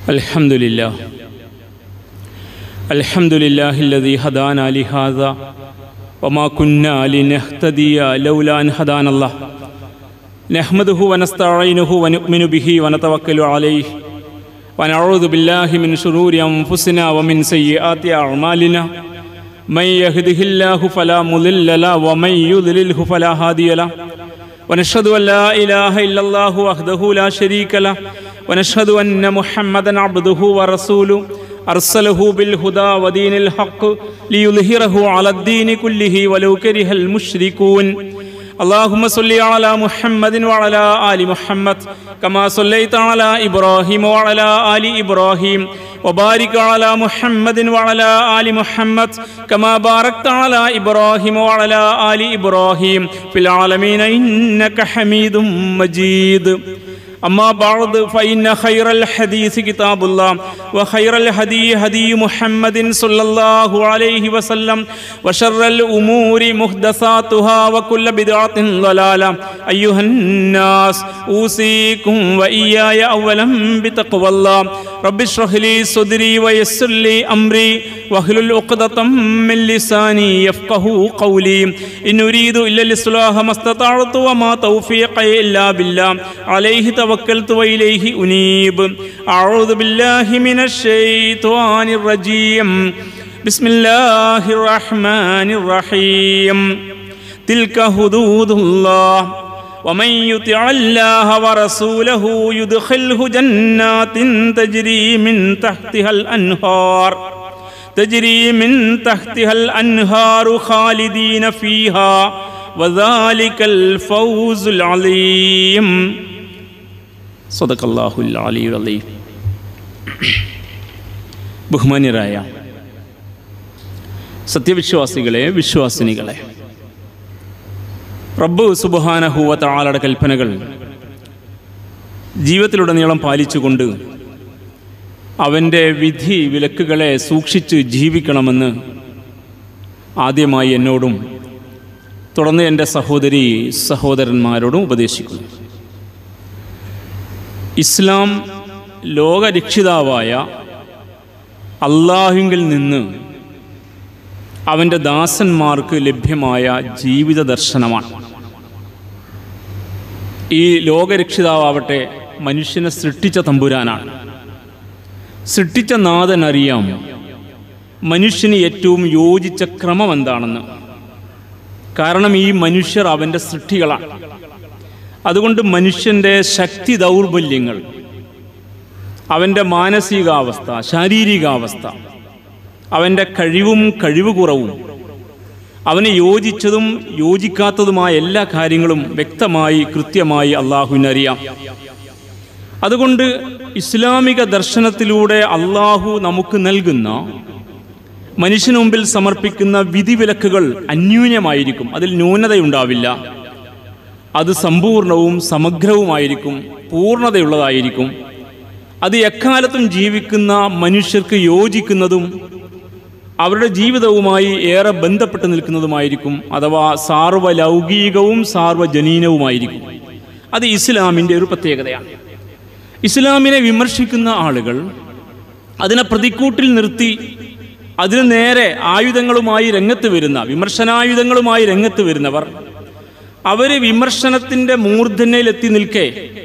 الحمد لله الحمد لله الذي هدانا لهذا وما كنا لنهتدي لولا أن هدانا الله نحمده ونستعينه ونؤمن به ونتوكل عليه ونعوذ بالله من شرور أنفسنا ومن سيئات أعمالنا من يهده الله فلا مضل له ومن يضلله فلا هادي له ونشهد أن لا إله إلا الله وحده لا شريك له ونشهد أن محمدا عبده ورسوله أرسله بالهدى ودين الحق ليظهره على الدين كله ولو كره المشركون اللهم صل على محمد وعلى آل محمد كما صليت على إبراهيم وعلى آل إبراهيم وبارك على محمد وعلى آل محمد كما باركت على إبراهيم وعلى آل إبراهيم في العالمين إنك حميد مجيد أما بعد فإن خير الحديث كتاب الله وخير الهدي هدي محمد صلى الله عليه وسلم وشر الأمور محدثاتها وكل بدعة ضلالة أيها الناس أوصيكم وإياي أولا بتقوى الله رب اشرح لي صدري ويسر لي أمري واحلل عقدة من لساني يفقه قولي إن أريد إلا الإصلاح ما استطعت وما توفيقي إلا بالله عليه توكلت وإليه أنيب أعوذ بالله من الشيطان الرجيم بسم الله الرحمن الرحيم تلك حدود الله ومن يطع الله ورسوله يدخله جنات تجري من تحتها الأنهار تجري من تحتها الأنهار خالدين فيها وذلك الفوز العظيم صدق الله العلي العظيم ബഹുമാന്യരായ സത്യവിശ്വാസികളെ വിശ്വാസിനികളെ റബ്ബ് സുബഹാനഹൂവ താളയുടെ കൽപ്പനകൾ ജീവിതത്തിലുടനീളം പാലിച്ചുകൊണ്ട് അവൻ്റെ വിധി വിലക്കുകളെ സൂക്ഷിച്ച് ജീവിക്കണമെന്ന് ആദ്യമായി എന്നോടും തുടർന്ന് എൻ്റെ സഹോദരി സഹോദരന്മാരോടും ഉപദേശിക്കുന്നു ഇസ്ലാം ലോകരക്ഷിതാവായ അള്ളാഹുവിൽ നിന്ന് അവൻ്റെ ദാസന്മാർക്ക് ലഭ്യമായ ജീവിത ദർശനമാണ് ഈ ലോകരക്ഷിതാവട്ടെ മനുഷ്യനെ സൃഷ്ടിച്ച തമ്പുരാനാണ് സൃഷ്ടിച്ച നാഥൻ അറിയാം മനുഷ്യന് ഏറ്റവും യോജിച്ച ക്രമം എന്താണെന്ന് കാരണം ഈ മനുഷ്യർ അവൻ്റെ സൃഷ്ടികളാണ് അതുകൊണ്ട് മനുഷ്യൻ്റെ ശക്തി ദൗർബല്യങ്ങൾ അവൻ്റെ മാനസികാവസ്ഥ ശാരീരികാവസ്ഥ അവൻ്റെ കഴിവും കഴിവ് കുറവും അവന് യോജിച്ചതും യോജിക്കാത്തതുമായ എല്ലാ കാര്യങ്ങളും വ്യക്തമായി കൃത്യമായി അള്ളാഹുവിനറിയാം അതുകൊണ്ട് ഇസ്ലാമിക ദർശനത്തിലൂടെ അള്ളാഹു നമുക്ക് നൽകുന്ന മനുഷ്യന് മുമ്പിൽ സമർപ്പിക്കുന്ന വിധിവിലക്കുകൾ അന്യൂന്യമായിരിക്കും അതിൽ ന്യൂനതയുണ്ടാവില്ല അത് സമ്പൂർണവും സമഗ്രവുമായിരിക്കും പൂർണ്ണതയുള്ളതായിരിക്കും അത് എക്കാലത്തും ജീവിക്കുന്ന മനുഷ്യർക്ക് യോജിക്കുന്നതും അവരുടെ ജീവിതവുമായി ഏറെ ബന്ധപ്പെട്ട് നിൽക്കുന്നതുമായിരിക്കും അഥവാ സാർവലൗകികവും സാർവജനീനവുമായിരിക്കും അത് ഇസ്ലാമിൻ്റെ ഒരു പ്രത്യേകതയാണ് ഇസ്ലാമിനെ വിമർശിക്കുന്ന ആളുകൾ അതിനെ പ്രതിക്കൂട്ടിൽ നിർത്തി അതിന് നേരെ ആയുധങ്ങളുമായി രംഗത്ത് വരുന്ന വിമർശനായുധങ്ങളുമായി രംഗത്ത് വരുന്നവർ അവർ വിമർശനത്തിൻ്റെ മൂർധന്യയിലെത്തി നിൽക്കെ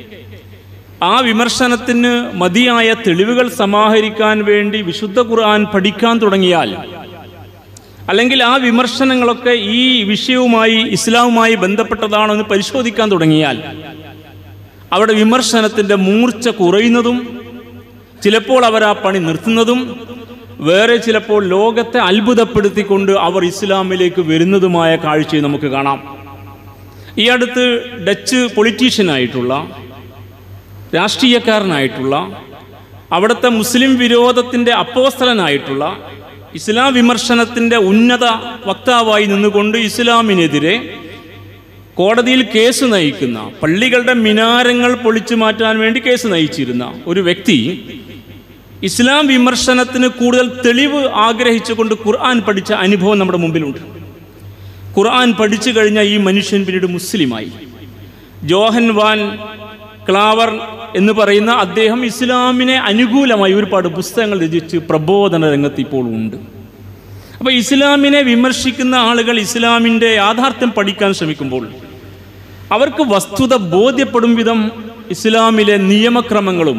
ആ വിമർശനത്തിന് മതിയായ തെളിവുകൾ സമാഹരിക്കാൻ വേണ്ടി വിശുദ്ധ ഖുർആൻ പഠിക്കാൻ തുടങ്ങിയാൽ അല്ലെങ്കിൽ ആ വിമർശനങ്ങളൊക്കെ ഈ വിഷയവുമായി ഇസ്ലാമുമായി ബന്ധപ്പെട്ടതാണോ എന്ന് പരിശോധിക്കാൻ തുടങ്ങിയാൽ അവിടെ വിമർശനത്തിൻ്റെ മൂർച്ച കുറയുന്നതും ചിലപ്പോൾ അവർ ആ പണി നിർത്തുന്നതും വേറെ ചിലപ്പോൾ ലോകത്തെ അത്ഭുതപ്പെടുത്തിക്കൊണ്ട് അവർ ഇസ്ലാമിലേക്ക് വരുന്നതുമായ കാഴ്ചയെ നമുക്ക് കാണാം ഈ അടുത്ത് ഡച്ച് പൊളിറ്റീഷ്യനായിട്ടുള്ള രാഷ്ട്രീയക്കാരനായിട്ടുള്ള അവിടുത്തെ മുസ്ലിം വിരോധത്തിൻ്റെ അപ്പോസ്തലനായിട്ടുള്ള ഇസ്ലാം വിമർശനത്തിൻ്റെ ഉന്നത വക്താവായി നിന്നുകൊണ്ട് ഇസ്ലാമിനെതിരെ കോടതിയിൽ കേസ് നയിക്കുന്ന പള്ളികളുടെ മിനാരങ്ങൾ പൊളിച്ചു മാറ്റാൻ വേണ്ടി കേസ് നയിച്ചിരുന്ന ഒരു വ്യക്തി ഇസ്ലാം വിമർശനത്തിന് കൂടുതൽ തെളിവ് ആഗ്രഹിച്ചുകൊണ്ട് ഖുർആൻ പഠിച്ച അനുഭവം നമ്മുടെ മുമ്പിലുണ്ട് ഖുർആൻ പഠിച്ചു കഴിഞ്ഞ ഈ മനുഷ്യൻ പിന്നീട് മുസ്ലിമായി ജോഹൻ വാൻ ക്ലാവർ എന്ന് പറയുന്ന അദ്ദേഹം ഇസ്ലാമിനെ അനുകൂലമായി ഒരുപാട് പുസ്തകങ്ങൾ രചിച്ച് പ്രബോധന രംഗത്ത് ഇപ്പോൾ ഉണ്ട് അപ്പോൾ ഇസ്ലാമിനെ വിമർശിക്കുന്ന ആളുകൾ ഇസ്ലാമിൻ്റെ യാഥാർത്ഥ്യം പഠിക്കാൻ ശ്രമിക്കുമ്പോൾ അവർക്ക് വസ്തുത ബോധ്യപ്പെടും വിധം ഇസ്ലാമിലെ നിയമക്രമങ്ങളും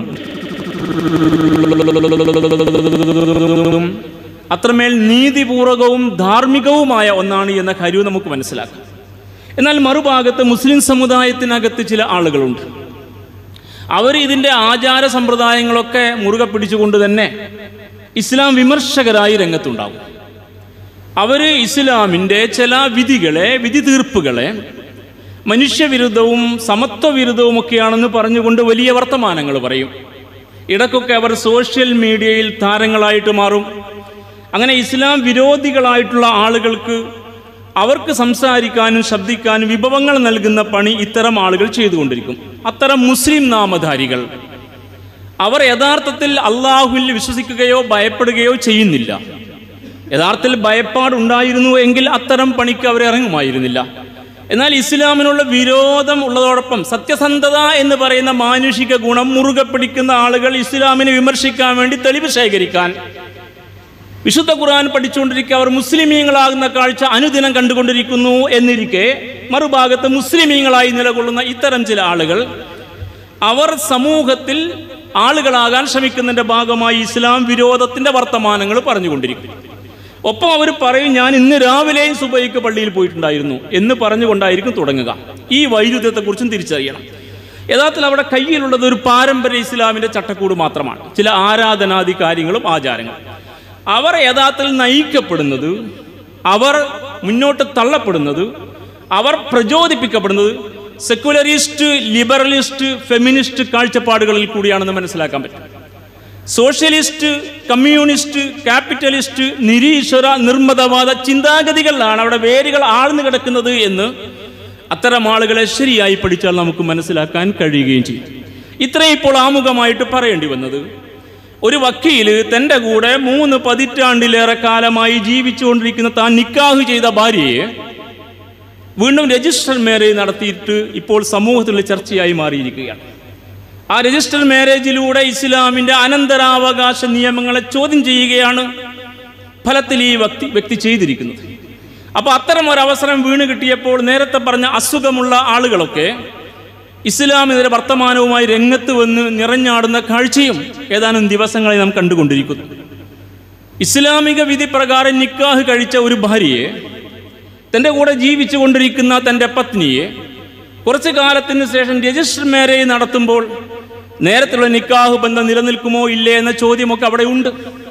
അത്രമേൽ നീതിപൂർവകവും ധാർമ്മികവുമായ ഒന്നാണ് എന്ന കാര്യവും നമുക്ക് മനസ്സിലാക്കാം എന്നാൽ മറുഭാഗത്ത് മുസ്ലിം സമുദായത്തിനകത്ത് ചില ആളുകളുണ്ട് അവർ ഇതിൻ്റെ ആചാര സമ്പ്രദായങ്ങളൊക്കെ മുറുകെ പിടിച്ചുകൊണ്ട് തന്നെ ഇസ്ലാം വിമർശകരായി രംഗത്തുണ്ടാവും അവർ ഇസ്ലാമിൻ്റെ ചില വിധികളെ വിധി തീർപ്പുകളെ മനുഷ്യവിരുദ്ധവും സമത്വവിരുദ്ധവും ഒക്കെയാണെന്ന് പറഞ്ഞുകൊണ്ട് വലിയ വർത്തമാനങ്ങൾ പറയും ഇടയ്ക്കൊക്കെ അവർ സോഷ്യൽ മീഡിയയിൽ താരങ്ങളായിട്ട് മാറും അങ്ങനെ ഇസ്ലാം വിരോധികളായിട്ടുള്ള ആളുകൾക്ക് അവർക്ക് സംസാരിക്കാനും ശബ്ദിക്കാനും വിഭവങ്ങൾ നൽകുന്ന പണി ഇത്തരം ആളുകൾ ചെയ്തുകൊണ്ടിരിക്കും അത്തരം മുസ്ലിം നാമധാരികൾ അവർ യഥാർത്ഥത്തിൽ അള്ളാഹുവിൽ വിശ്വസിക്കുകയോ ഭയപ്പെടുകയോ ചെയ്യുന്നില്ല യഥാർത്ഥത്തിൽ ഭയപ്പാടുണ്ടായിരുന്നു എങ്കിൽ അത്തരം പണിക്ക് അവർ ഇറങ്ങുമായിരുന്നില്ല എന്നാൽ ഇസ്ലാമിനുള്ള വിരോധം ഉള്ളതോടൊപ്പം സത്യസന്ധത എന്ന് പറയുന്ന മാനുഷിക ഗുണം മുറുകെ പിടിക്കുന്ന ആളുകൾ ഇസ്ലാമിനെ വിമർശിക്കാൻ വേണ്ടി തെളിവ് ശേഖരിക്കാൻ വിശുദ്ധ ഖുർആൻ പഠിച്ചുകൊണ്ടിരിക്കുക അവർ മുസ്ലിമീങ്ങളാകുന്ന കാഴ്ച അനുദിനം കണ്ടുകൊണ്ടിരിക്കുന്നു എന്നിരിക്കെ മറുഭാഗത്ത് മുസ്ലിമീങ്ങളായി നിലകൊള്ളുന്ന ഇത്തരം ചില ആളുകൾ അവർ സമൂഹത്തിൽ ആളുകളാകാൻ ശ്രമിക്കുന്നതിൻ്റെ ഭാഗമായി ഇസ്ലാം വിരോധത്തിൻ്റെ വർത്തമാനങ്ങൾ പറഞ്ഞുകൊണ്ടിരിക്കും ഒപ്പം അവർ പറയും ഞാൻ ഇന്ന് രാവിലെയും സുബൈക്ക് പള്ളിയിൽ പോയിട്ടുണ്ടായിരുന്നു എന്ന് പറഞ്ഞുകൊണ്ടായിരിക്കും തുടങ്ങുക ഈ വൈരുദ്ധ്യത്തെക്കുറിച്ചും തിരിച്ചറിയണം യഥാർത്ഥത്തിൽ അവിടെ കയ്യിലുള്ളത് ഒരു പാരമ്പര്യ ഇസ്ലാമിൻ്റെ ചട്ടക്കൂട് മാത്രമാണ് ചില ആരാധനാദി കാര്യങ്ങളും ആചാരങ്ങളും അവർ യഥാർത്ഥത്തിൽ നയിക്കപ്പെടുന്നത് അവർ മുന്നോട്ട് തള്ളപ്പെടുന്നത് അവർ പ്രചോദിപ്പിക്കപ്പെടുന്നത് സെക്കുലറിസ്റ്റ് ലിബറലിസ്റ്റ് ഫെമിനിസ്റ്റ് കാഴ്ചപ്പാടുകളിൽ കൂടിയാണെന്ന് മനസ്സിലാക്കാൻ പറ്റും സോഷ്യലിസ്റ്റ് കമ്മ്യൂണിസ്റ്റ് ക്യാപിറ്റലിസ്റ്റ് നിരീശ്വര നിർമ്മതവാദ ചിന്താഗതികളിലാണ് അവിടെ വേരുകൾ ആഴ്ന്നു കിടക്കുന്നത് എന്ന് അത്തരം ആളുകളെ ശരിയായി പഠിച്ചാൽ നമുക്ക് മനസ്സിലാക്കാൻ കഴിയുകയും ചെയ്യും ഇത്രയും ഇപ്പോൾ ആമുഖമായിട്ട് പറയേണ്ടി വന്നത് ഒരു വക്കീല് തൻ്റെ കൂടെ മൂന്ന് പതിറ്റാണ്ടിലേറെ കാലമായി ജീവിച്ചുകൊണ്ടിരിക്കുന്ന താൻ നിക്കാഹ് ചെയ്ത ഭാര്യയെ വീണ്ടും രജിസ്റ്റർ മാരേജ് നടത്തിയിട്ട് ഇപ്പോൾ സമൂഹത്തിലുള്ള ചർച്ചയായി മാറിയിരിക്കുകയാണ് ആ രജിസ്റ്റർ മാരേജിലൂടെ ഇസ്ലാമിൻ്റെ അനന്തരാവകാശ നിയമങ്ങളെ ചോദ്യം ചെയ്യുകയാണ് ഫലത്തിൽ ഈ വ്യക്തി വ്യക്തി ചെയ്തിരിക്കുന്നത് അപ്പോൾ അത്തരം ഒരു അവസരം വീണ് കിട്ടിയപ്പോൾ നേരത്തെ പറഞ്ഞ അസുഖമുള്ള ആളുകളൊക്കെ ഇസ്ലാമിനെതിരെ വർത്തമാനവുമായി രംഗത്ത് വന്ന് നിറഞ്ഞാടുന്ന കാഴ്ചയും ഏതാനും ദിവസങ്ങളായി നാം കണ്ടുകൊണ്ടിരിക്കുന്നു ഇസ്ലാമിക വിധി പ്രകാരം നിക്കാഹ് കഴിച്ച ഒരു ഭാര്യയെ തൻ്റെ കൂടെ ജീവിച്ചു കൊണ്ടിരിക്കുന്ന തൻ്റെ പത്നിയെ കുറച്ചു കാലത്തിന് ശേഷം രജിസ്റ്റർ മാരേജ് നടത്തുമ്പോൾ നേരത്തുള്ള നിക്കാഹ് ബന്ധം നിലനിൽക്കുമോ ഇല്ലേ എന്ന ചോദ്യമൊക്കെ അവിടെ ഉണ്ട്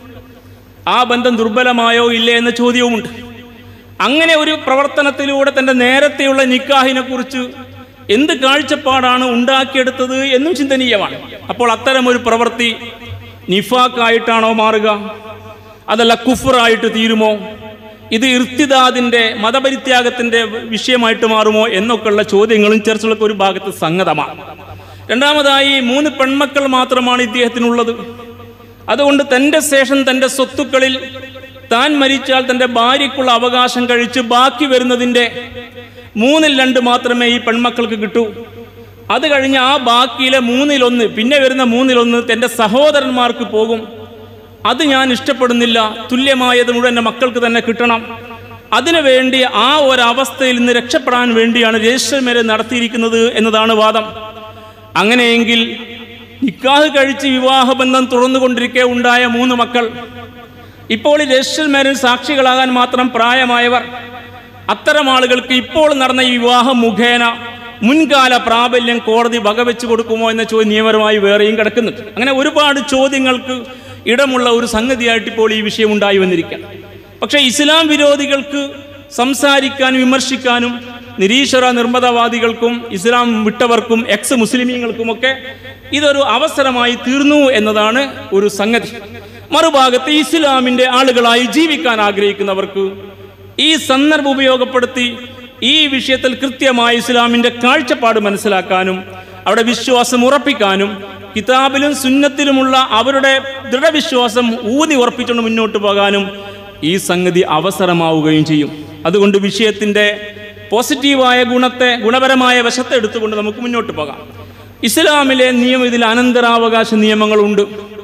ആ ബന്ധം ദുർബലമായോ ഇല്ലേ എന്ന ചോദ്യവുമുണ്ട് അങ്ങനെ ഒരു പ്രവർത്തനത്തിലൂടെ തൻ്റെ നേരത്തെയുള്ള നിക്കാഹിനെ കുറിച്ച് എന്ത് കാഴ്ചപ്പാടാണ് ഉണ്ടാക്കിയെടുത്തത് എന്നും ചിന്തനീയമാണ് അപ്പോൾ അത്തരം ഒരു പ്രവൃത്തി നിഫാക്കായിട്ടാണോ മാറുക അതല്ല കുഫറായിട്ട് തീരുമോ ഇത് ഇർത്തിദാദിൻ്റെ മതപരിത്യാഗത്തിൻ്റെ വിഷയമായിട്ട് മാറുമോ എന്നൊക്കെയുള്ള ചോദ്യങ്ങളും ചർച്ചകളൊക്കെ ഒരു ഭാഗത്ത് സംഗതമാണ് രണ്ടാമതായി മൂന്ന് പെൺമക്കൾ മാത്രമാണ് ഇദ്ദേഹത്തിനുള്ളത് അതുകൊണ്ട് തൻ്റെ ശേഷം തൻ്റെ സ്വത്തുക്കളിൽ താൻ മരിച്ചാൽ തൻ്റെ ഭാര്യയ്ക്കുള്ള അവകാശം കഴിച്ച് ബാക്കി വരുന്നതിൻ്റെ മൂന്നിൽ രണ്ട് മാത്രമേ ഈ പെൺമക്കൾക്ക് കിട്ടൂ അത് കഴിഞ്ഞ് ആ ബാക്കിയിലെ മൂന്നിലൊന്ന് പിന്നെ വരുന്ന മൂന്നിലൊന്ന് തൻ്റെ സഹോദരന്മാർക്ക് പോകും അത് ഞാൻ ഇഷ്ടപ്പെടുന്നില്ല തുല്യമായത് മുഴുവൻ എൻ്റെ മക്കൾക്ക് തന്നെ കിട്ടണം അതിനു വേണ്ടി ആ ഒരവസ്ഥയിൽ നിന്ന് രക്ഷപ്പെടാൻ വേണ്ടിയാണ് രജിസ്റ്റർ മേരെ നടത്തിയിരിക്കുന്നത് എന്നതാണ് വാദം അങ്ങനെയെങ്കിൽ നിക്കാഹ് കഴിച്ച് വിവാഹബന്ധം തുറന്നുകൊണ്ടിരിക്കെ ഉണ്ടായ മൂന്ന് മക്കൾ ഇപ്പോൾ ഈ രജിസ്റ്റർ മേരിൽ സാക്ഷികളാകാൻ മാത്രം പ്രായമായവർ അത്തരം ആളുകൾക്ക് ഇപ്പോൾ നടന്ന ഈ വിവാഹം മുഖേന മുൻകാല പ്രാബല്യം കോടതി വകവെച്ച് കൊടുക്കുമോ എന്ന ചോദ്യം നിയമപരമായി വേറെയും കിടക്കുന്നുണ്ട് അങ്ങനെ ഒരുപാട് ചോദ്യങ്ങൾക്ക് ഇടമുള്ള ഒരു സംഗതിയായിട്ട് ഇപ്പോൾ ഈ വിഷയം ഉണ്ടായി വന്നിരിക്കാം പക്ഷേ ഇസ്ലാം വിരോധികൾക്ക് സംസാരിക്കാനും വിമർശിക്കാനും നിരീശ്വര നിർമ്മതവാദികൾക്കും ഇസ്ലാം വിട്ടവർക്കും എക്സ് മുസ്ലിമീങ്ങൾക്കുമൊക്കെ ഇതൊരു അവസരമായി തീർന്നു എന്നതാണ് ഒരു സംഗതി മറുഭാഗത്ത് ഇസ്ലാമിൻ്റെ ആളുകളായി ജീവിക്കാൻ ആഗ്രഹിക്കുന്നവർക്ക് ഈ സന്ദർഭം ഉപയോഗപ്പെടുത്തി ഈ വിഷയത്തിൽ കൃത്യമായി ഇസ്ലാമിൻ്റെ കാഴ്ചപ്പാട് മനസ്സിലാക്കാനും അവിടെ വിശ്വാസം ഉറപ്പിക്കാനും കിതാബിലും സുന്നത്തിലുമുള്ള അവരുടെ ദൃഢവിശ്വാസം ഊന്നി ഉറപ്പിച്ചുകൊണ്ട് മുന്നോട്ട് പോകാനും ഈ സംഗതി അവസരമാവുകയും ചെയ്യും അതുകൊണ്ട് വിഷയത്തിൻ്റെ പോസിറ്റീവായ ഗുണത്തെ ഗുണപരമായ വശത്തെ എടുത്തുകൊണ്ട് നമുക്ക് മുന്നോട്ട് പോകാം ഇസ്ലാമിലെ നിയമം ഇതിൽ അനന്തരാവകാശ നിയമങ്ങളുണ്ട്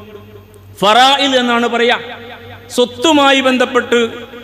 ഫറായിൽ എന്നാണ് പറയാ സ്വത്തുമായി ബന്ധപ്പെട്ട്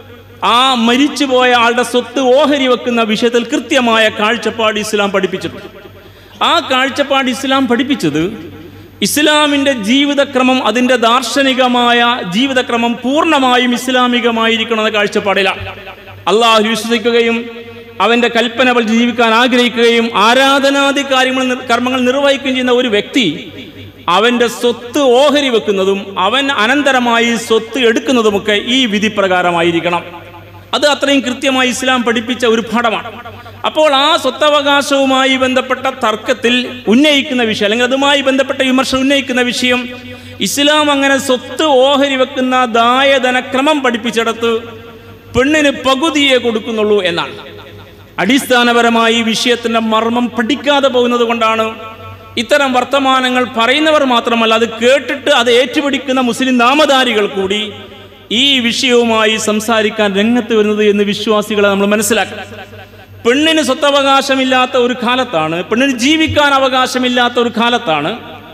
ആ മരിച്ചുപോയ ആളുടെ സ്വത്ത് ഓഹരി വെക്കുന്ന വിഷയത്തിൽ കൃത്യമായ കാഴ്ചപ്പാട് ഇസ്ലാം പഠിപ്പിച്ചിട്ടുണ്ട് ആ കാഴ്ചപ്പാട് ഇസ്ലാം പഠിപ്പിച്ചത് ഇസ്ലാമിൻ്റെ ജീവിതക്രമം അതിൻ്റെ ദാർശനികമായ ജീവിതക്രമം പൂർണ്ണമായും ഇസ്ലാമികമായിരിക്കണമെന്ന കാഴ്ചപ്പാടിലാണ് അള്ളാഹു വിശ്വസിക്കുകയും അവൻ്റെ കൽപ്പനകൾ ജീവിക്കാൻ ആഗ്രഹിക്കുകയും ആരാധനാദി കാര്യങ്ങൾ നിർ- കർമ്മങ്ങൾ നിർവഹിക്കുകയും ചെയ്യുന്ന ഒരു വ്യക്തി അവൻ്റെ സ്വത്ത് ഓഹരി വെക്കുന്നതും അവൻ അനന്തരമായി സ്വത്ത് എടുക്കുന്നതുമൊക്കെ ഈ വിധി പ്രകാരമായിരിക്കണം അത് അത്രയും കൃത്യമായി ഇസ്ലാം പഠിപ്പിച്ച ഒരു പാഠമാണ് അപ്പോൾ ആ സ്വത്തവകാശവുമായി ബന്ധപ്പെട്ട തർക്കത്തിൽ ഉന്നയിക്കുന്ന വിഷയം അല്ലെങ്കിൽ അതുമായി ബന്ധപ്പെട്ട വിമർശനം ഉന്നയിക്കുന്ന വിഷയം ഇസ്ലാം അങ്ങനെ സ്വത്ത് ഓഹരി വെക്കുന്ന ദായധനക്രമം പഠിപ്പിച്ചിടത്ത് പെണ്ണിന് പകുതിയെ കൊടുക്കുന്നുള്ളൂ എന്നാണ് അടിസ്ഥാനപരമായി ഈ വിഷയത്തിന്റെ മർമ്മം പഠിക്കാതെ പോകുന്നത് കൊണ്ടാണ് ഇത്തരം വർത്തമാനങ്ങൾ പറയുന്നവർ മാത്രമല്ല അത് കേട്ടിട്ട് അത് ഏറ്റുപിടിക്കുന്ന മുസ്ലിം നാമധാരികൾ കൂടി ഈ വിഷയവുമായി സംസാരിക്കാൻ രംഗത്ത് വരുന്നത് എന്ന് വിശ്വാസികളെ നമ്മൾ മനസ്സിലാക്കണം പെണ്ണിന് സ്വത്തവകാശമില്ലാത്ത ഒരു കാലത്താണ് പെണ്ണിന് ജീവിക്കാൻ അവകാശമില്ലാത്ത ഒരു കാലത്താണ്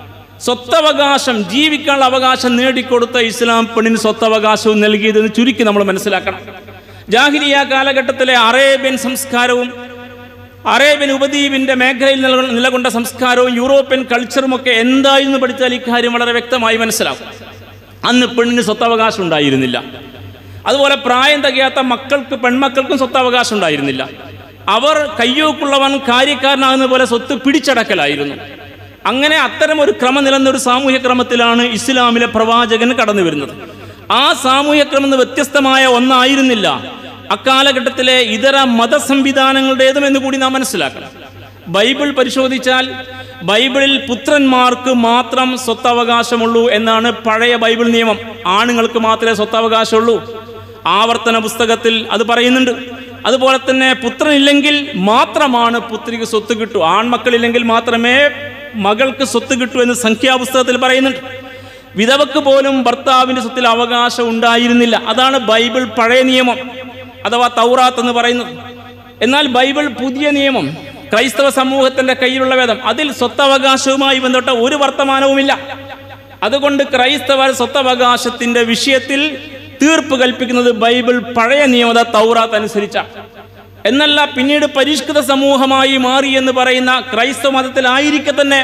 സ്വത്തവകാശം ജീവിക്കാനുള്ള അവകാശം നേടിക്കൊടുത്ത ഇസ്ലാം പെണ്ണിന് സ്വത്തവകാശവും നൽകിയതെന്ന് ചുരുക്കി നമ്മൾ മനസ്സിലാക്കണം ജാഹിലിയ കാലഘട്ടത്തിലെ അറേബ്യൻ സംസ്കാരവും അറേബ്യൻ ഉപദ്വീപിന്റെ മേഖലയിൽ നിലകൊ- നിലകൊണ്ട സംസ്കാരവും യൂറോപ്യൻ കൾച്ചറും ഒക്കെ എന്തായിരുന്നു പഠിച്ചാൽ ഇക്കാര്യം വളരെ വ്യക്തമായി മനസ്സിലാവും അന്ന് പെണ്ണിന് സ്വത്തവകാശം ഉണ്ടായിരുന്നില്ല അതുപോലെ പ്രായം തികയാത്ത മക്കൾക്ക് പെൺമക്കൾക്കും സ്വത്തവകാശം ഉണ്ടായിരുന്നില്ല അവർ കയ്യൂക്കുള്ളവൻ കാര്യക്കാരനാകുന്ന പോലെ സ്വത്ത് പിടിച്ചടക്കലായിരുന്നു അങ്ങനെ അത്തരം ഒരു ക്രമം നിലനിന്ന ഒരു സാമൂഹ്യ ക്രമത്തിലാണ് ഇസ്ലാമിലെ പ്രവാചകൻ കടന്നു വരുന്നത് ആ സാമൂഹ്യ ക്രമം എന്ന് വ്യത്യസ്തമായ ഒന്നായിരുന്നില്ല അക്കാലഘട്ടത്തിലെ ഇതര മതസംവിധാനങ്ങളുടേതും എന്ന് കൂടി നാം മനസ്സിലാക്കണം ബൈബിൾ പരിശോധിച്ചാൽ ബൈബിളിൽ പുത്രന്മാർക്ക് മാത്രം സ്വത്തവകാശമുള്ളൂ എന്നാണ് പഴയ ബൈബിൾ നിയമം ആണുങ്ങൾക്ക് മാത്രമേ സ്വത്തവകാശമുള്ളൂ ആവർത്തന പുസ്തകത്തിൽ അത് പറയുന്നുണ്ട് അതുപോലെ തന്നെ പുത്രനില്ലെങ്കിൽ മാത്രമാണ് പുത്രിക്ക് സ്വത്ത് കിട്ടൂ ആൺമക്കളില്ലെങ്കിൽ മാത്രമേ മകൾക്ക് സ്വത്ത് കിട്ടൂ എന്ന് സംഖ്യാപുസ്തകത്തിൽ പറയുന്നുണ്ട് വിധവക്ക് പോലും ഭർത്താവിൻ്റെ സ്വത്തിൽ അവകാശം ഉണ്ടായിരുന്നില്ല അതാണ് ബൈബിൾ പഴയ നിയമം അഥവാ തൗറാത്ത് എന്ന് പറയുന്നത് എന്നാൽ ബൈബിൾ പുതിയ നിയമം ക്രൈസ്തവ സമൂഹത്തിന്റെ കയ്യിലുള്ള വേദം അതിൽ സ്വത്തവകാശവുമായി ബന്ധപ്പെട്ട ഒരു വർത്തമാനവുമില്ല അതുകൊണ്ട് ക്രൈസ്തവ സ്വത്തവകാശത്തിന്റെ വിഷയത്തിൽ തീർപ്പ് കൽപ്പിക്കുന്നത് ബൈബിൾ പഴയ നിയമത തൗറാത്ത് അനുസരിച്ച എന്നല്ല പിന്നീട് പരിഷ്കൃത സമൂഹമായി മാറി എന്ന് പറയുന്ന ക്രൈസ്തവ മതത്തിലായിരിക്കെ തന്നെ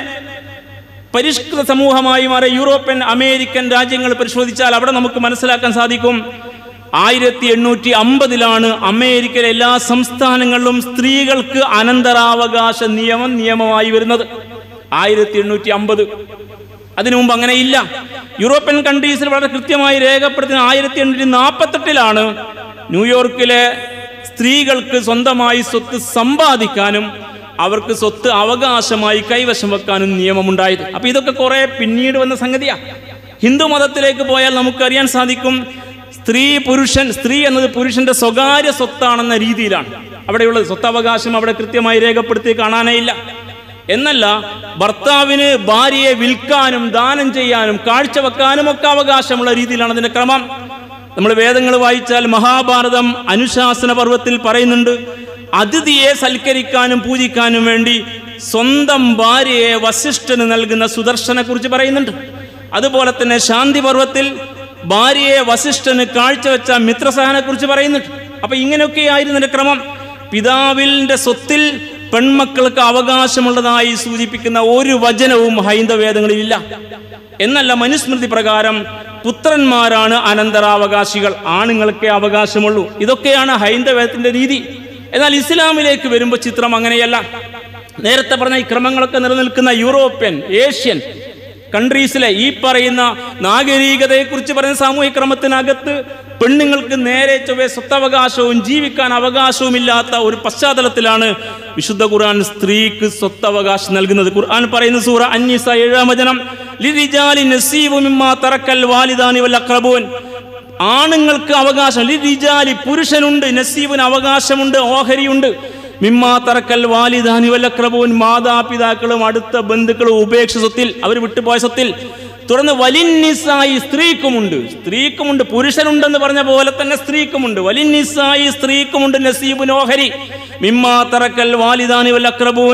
പരിഷ്കൃത സമൂഹമായി മാറിയ യൂറോപ്യൻ അമേരിക്കൻ രാജ്യങ്ങൾ പരിശോധിച്ചാൽ അവിടെ നമുക്ക് മനസ്സിലാക്കാൻ സാധിക്കും ആയിരത്തി എണ്ണൂറ്റി അമ്പതിലാണ് അമേരിക്കയിലെ എല്ലാ സംസ്ഥാനങ്ങളിലും സ്ത്രീകൾക്ക് അനന്തരാവകാശ നിയമം നിയമമായി വരുന്നത് ആയിരത്തി എണ്ണൂറ്റി അമ്പത് അതിനു മുമ്പ് അങ്ങനെ ഇല്ല യൂറോപ്യൻ കൺട്രീസിൽ വളരെ കൃത്യമായി രേഖപ്പെടുത്തുന്ന ആയിരത്തി എണ്ണൂറ്റി നാൽപ്പത്തെട്ടിലാണ് ന്യൂയോർക്കിലെ സ്ത്രീകൾക്ക് സ്വന്തമായി സ്വത്ത് സമ്പാദിക്കാനും അവർക്ക് സ്വത്ത് അവകാശമായി കൈവശം വെക്കാനും നിയമമുണ്ടായത് അപ്പൊ ഇതൊക്കെ കുറെ പിന്നീട് വന്ന സംഗതിയാ ഹിന്ദു മതത്തിലേക്ക് പോയാൽ നമുക്കറിയാൻ സാധിക്കും സ്ത്രീ പുരുഷൻ സ്ത്രീ എന്നത് പുരുഷന്റെ സ്വകാര്യ സ്വത്താണെന്ന രീതിയിലാണ് അവിടെയുള്ള സ്വത്തവകാശം അവിടെ കൃത്യമായി രേഖപ്പെടുത്തി കാണാനേ ഇല്ല എന്നല്ല ഭർത്താവിന് ഭാര്യയെ വിൽക്കാനും ദാനം ചെയ്യാനും കാഴ്ചവെക്കാനും ഒക്കെ അവകാശമുള്ള രീതിയിലാണ് അതിന്റെ ക്രമം നമ്മൾ വേദങ്ങൾ വായിച്ചാൽ മഹാഭാരതം അനുശാസന പർവത്തിൽ പറയുന്നുണ്ട് അതിഥിയെ സൽക്കരിക്കാനും പൂജിക്കാനും വേണ്ടി സ്വന്തം ഭാര്യയെ വസിഷ്ഠന് നൽകുന്ന സുദർശനെ കുറിച്ച് പറയുന്നുണ്ട് അതുപോലെ തന്നെ ശാന്തി പർവത്തിൽ ഭാര്യയെ വസിഷ്ഠന് കാഴ്ചവെച്ച മിത്രസഹനെ കുറിച്ച് പറയുന്നുണ്ട് അപ്പൊ ഇങ്ങനെയൊക്കെയായിരുന്നു ഇതിന്റെ ക്രമം പിതാവിന്റെ സ്വത്തിൽ പെൺമക്കൾക്ക് അവകാശമുള്ളതായി സൂചിപ്പിക്കുന്ന ഒരു വചനവും ഹൈന്ദവ വേദങ്ങളിലില്ല എന്നല്ല മനുസ്മൃതി പ്രകാരം പുത്രന്മാരാണ് അനന്തരാവകാശികൾ ആണുങ്ങൾക്കേ അവകാശമുള്ളൂ ഇതൊക്കെയാണ് ഹൈന്ദവത്തിന്റെ രീതി എന്നാൽ ഇസ്ലാമിലേക്ക് വരുമ്പോൾ ചിത്രം അങ്ങനെയല്ല നേരത്തെ പറഞ്ഞ ഈ ക്രമങ്ങളൊക്കെ നിലനിൽക്കുന്ന യൂറോപ്യൻ ഏഷ്യൻ കൺട്രീസിലെ ഈ പറയുന്ന നാഗരികതയെക്കുറിച്ച് പറയുന്ന സാമൂഹിക ക്രമത്തിനകത്ത് പെണ്ണുങ്ങൾക്ക് നേരെ ചൊവ്വെ സ്വത്തവകാശവും ജീവിക്കാൻ അവകാശവുമില്ലാത്ത ഒരു പശ്ചാത്തലത്തിലാണ് വിശുദ്ധ ഖുർആൻ സ്ത്രീക്ക് സ്വത്തവകാശം നൽകുന്നത് ഖുർആൻ പറയുന്ന സൂറ അന്നീസ ഏഴാം വചനം ലിരിജാലി നസീബു മിമ്മാ തറക്കൽ വാലിദാനി വൽ അഖ്റബൂൻ ആണുങ്ങൾക്ക് അവകാശം ലിരിജാലി പുരുഷനുണ്ട് നസീബിന് അവകാശമുണ്ട് ഓഹരിയുണ്ട് മിമ്മാ തറക്കൽ വാലിദാനി വല്ലക്രബൂൻ മാതാപിതാക്കളും അടുത്ത ബന്ധുക്കളും ഉപേക്ഷ സ്വത്തിൽ അവർ വിട്ടുപോയ സ്വത്തിൽ തുടർന്ന് വലിന്നിസായി സ്ത്രീക്കുമുണ്ട് സ്ത്രീക്കുമുണ്ട് പുരുഷനുണ്ടെന്ന് പറഞ്ഞ പോലെ തന്നെ സ്ത്രീക്കുമുണ്ട് വലിന്നിസായി സ്ത്രീക്കുമുണ്ട് നസീബുൻ ഓഹരി മിമ്മാ തറക്കൽ വാലിദാനി വല്ലക്രബൂൻ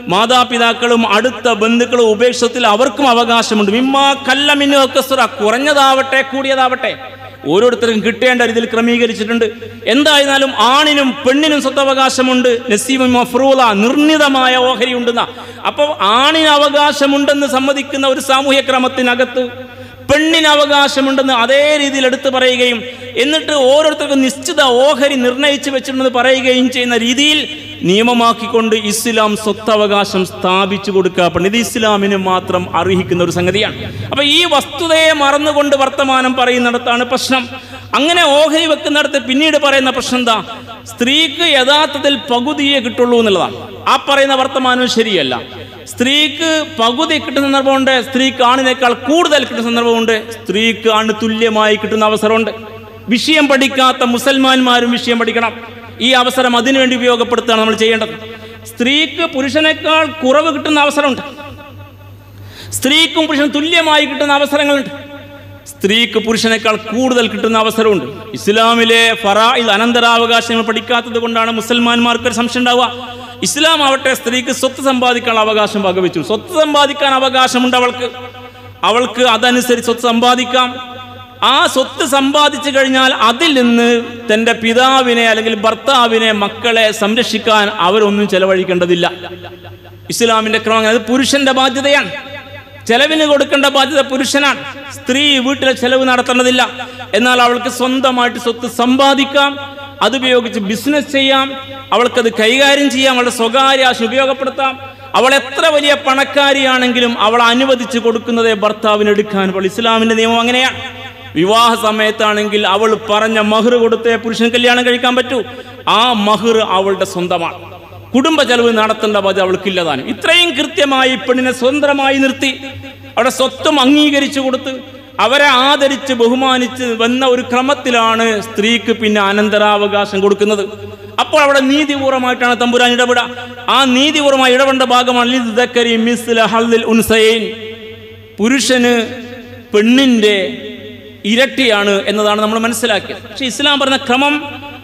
മാതാപിതാക്കളും അടുത്ത ബന്ധുക്കളും ഉപേക്ഷത്തിൽ അവർക്കും അവകാശമുണ്ട് മിമ്മാ കല്ലമിന്നു ഒക്കസുറ കുറഞ്ഞതാവട്ടെ കൂടിയതാവട്ടെ ഓരോരുത്തർക്കും കിട്ടേണ്ട രീതിയിൽ ക്രമീകരിച്ചിട്ടുണ്ട് എന്തായിരുന്നാലും ആണിനും പെണ്ണിനും സ്വത്തവകാശമുണ്ട് നസീബ് മഫ്രൂല നിർണിതമായ ഓഹരി ഉണ്ടെന്ന അപ്പോൾ ആണിന് അവകാശമുണ്ടെന്ന് സമ്മതിക്കുന്ന ഒരു സാമൂഹ്യ ക്രമത്തിനകത്ത് പെണ്ണിന് അവകാശമുണ്ടെന്ന് അതേ രീതിയിൽ എടുത്തു പറയുകയും എന്നിട്ട് ഓരോരുത്തർക്കും നിശ്ചിത ഓഹരി നിർണയിച്ചു വെച്ചിട്ടുണ്ടെന്ന് പറയുകയും ചെയ്യുന്ന രീതിയിൽ നിയമമാക്കിക്കൊണ്ട് ഇസ്ലാം സ്വത്തവകാശം സ്ഥാപിച്ചു കൊടുക്കപ്പെടുന്നു ഇത് ഇസ്ലാമിന് മാത്രം അർഹിക്കുന്ന ഒരു സംഗതിയാണ് അപ്പൊ ഈ വസ്തുതയെ മറന്നുകൊണ്ട് വർത്തമാനം പറയുന്നിടത്താണ് പ്രശ്നം അങ്ങനെ ഓഹരി വെക്കുന്നിടത്ത് പിന്നീട് പറയുന്ന പ്രശ്നം എന്താ സ്ത്രീക്ക് യഥാർത്ഥത്തിൽ പകുതിയെ കിട്ടുള്ളൂ എന്നുള്ളതാണ് ആ പറയുന്ന വർത്തമാനം ശരിയല്ല സ്ത്രീക്ക് പകുതി കിട്ടുന്ന സന്ദർഭമുണ്ട് സ്ത്രീക്ക് ആണിനേക്കാൾ കൂടുതൽ കിട്ടുന്ന സന്ദർഭമുണ്ട് സ്ത്രീക്ക് ആണ് തുല്യമായി കിട്ടുന്ന അവസരമുണ്ട് വിഷയം പഠിക്കാത്ത മുസൽമാന്മാരും വിഷയം പഠിക്കണം ഈ അവസരം അതിനുവേണ്ടി ഉപയോഗപ്പെടുത്തുകയാണ് നമ്മൾ ചെയ്യേണ്ടത് സ്ത്രീക്ക് പുരുഷനേക്കാൾ കുറവ് കിട്ടുന്ന അവസരമുണ്ട് സ്ത്രീക്കും പുരുഷനും തുല്യമായി കിട്ടുന്ന അവസരങ്ങളുണ്ട് സ്ത്രീക്ക് പുരുഷനേക്കാൾ കൂടുതൽ കിട്ടുന്ന അവസരമുണ്ട് ഇസ്ലാമിലെ ഫറായിൽ അനന്തരാവകാശങ്ങൾ പഠിക്കാത്തത് കൊണ്ടാണ് മുസൽമാന്മാർക്ക് ഒരു സംശയം ഉണ്ടാവുക ഇസ്ലാം ആവട്ടെ സ്ത്രീക്ക് സ്വത്ത് സമ്പാദിക്കാൻ അവകാശം വകവെച്ചു സ്വത്ത് സമ്പാദിക്കാൻ അവകാശമുണ്ട് അവൾക്ക് അവൾക്ക് അതനുസരിച്ച് സ്വത്ത് സമ്പാദിക്കാം ആ സ്വത്ത് സമ്പാദിച്ചു കഴിഞ്ഞാൽ അതിൽ നിന്ന് തൻ്റെ പിതാവിനെ അല്ലെങ്കിൽ ഭർത്താവിനെ മക്കളെ സംരക്ഷിക്കാൻ അവരൊന്നും ചെലവഴിക്കേണ്ടതില്ല ഇസ്ലാമിന്റെ ക്രമം അത് പുരുഷന്റെ ബാധ്യതയാണ് ചെലവിന് കൊടുക്കേണ്ട ബാധ്യത പുരുഷനാണ് സ്ത്രീ വീട്ടിലെ ചെലവ് നടത്തേണ്ടതില്ല എന്നാൽ അവൾക്ക് സ്വന്തമായിട്ട് സ്വത്ത് സമ്പാദിക്കാം അതുപയോഗിച്ച് ബിസിനസ് ചെയ്യാം അവൾക്കത് കൈകാര്യം ചെയ്യാം അവളുടെ സ്വകാര്യ ആശയം ഉപയോഗപ്പെടുത്താം അവൾ എത്ര വലിയ പണക്കാരിയാണെങ്കിലും അവൾ അനുവദിച്ചു കൊടുക്കുന്നതേ ഭർത്താവിന് എടുക്കാൻ പാടുള്ളൂ ഇസ്ലാമിന്റെ നിയമം അങ്ങനെയാണ് വിവാഹ സമയത്താണെങ്കിൽ അവൾ പറഞ്ഞ മഹർ കൊടുത്തേ പുരുഷൻ കല്യാണം കഴിക്കാൻ പറ്റൂ ആ മഹർ അവളുടെ സ്വന്തമാണ് കുടുംബ ചെലവ് നടത്തേണ്ട ബാധ്യത അവൾക്കില്ലതാണ് ഇത്രയും കൃത്യമായി പെണ്ണിനെ സ്വതന്ത്രമായി നിർത്തി അവിടെ സ്വത്വം അംഗീകരിച്ചു കൊടുത്ത് അവരെ ആദരിച്ച് ബഹുമാനിച്ച് വന്ന ഒരു ക്രമത്തിലാണ് സ്ത്രീക്ക് പിന്നെ അനന്തരാവകാശം കൊടുക്കുന്നത് അപ്പോൾ അവിടെ നീതിപൂർവമായിട്ടാണ് തമ്പുരാൻ ഇടപെടുക ആ നീതിപൂർവമായി ഇടപെടേണ്ട ഭാഗമാണ് ലിദ്ദക്കരി മിസ്ല ഹല്ലിൽ ഉൻസയൈൻ പുരുഷന് പെണ്ണിൻ്റെ ഇരട്ടിയാണ് എന്നതാണ് നമ്മൾ മനസ്സിലാക്കിയത് പക്ഷെ ഇസ്ലാം പറഞ്ഞ ക്രമം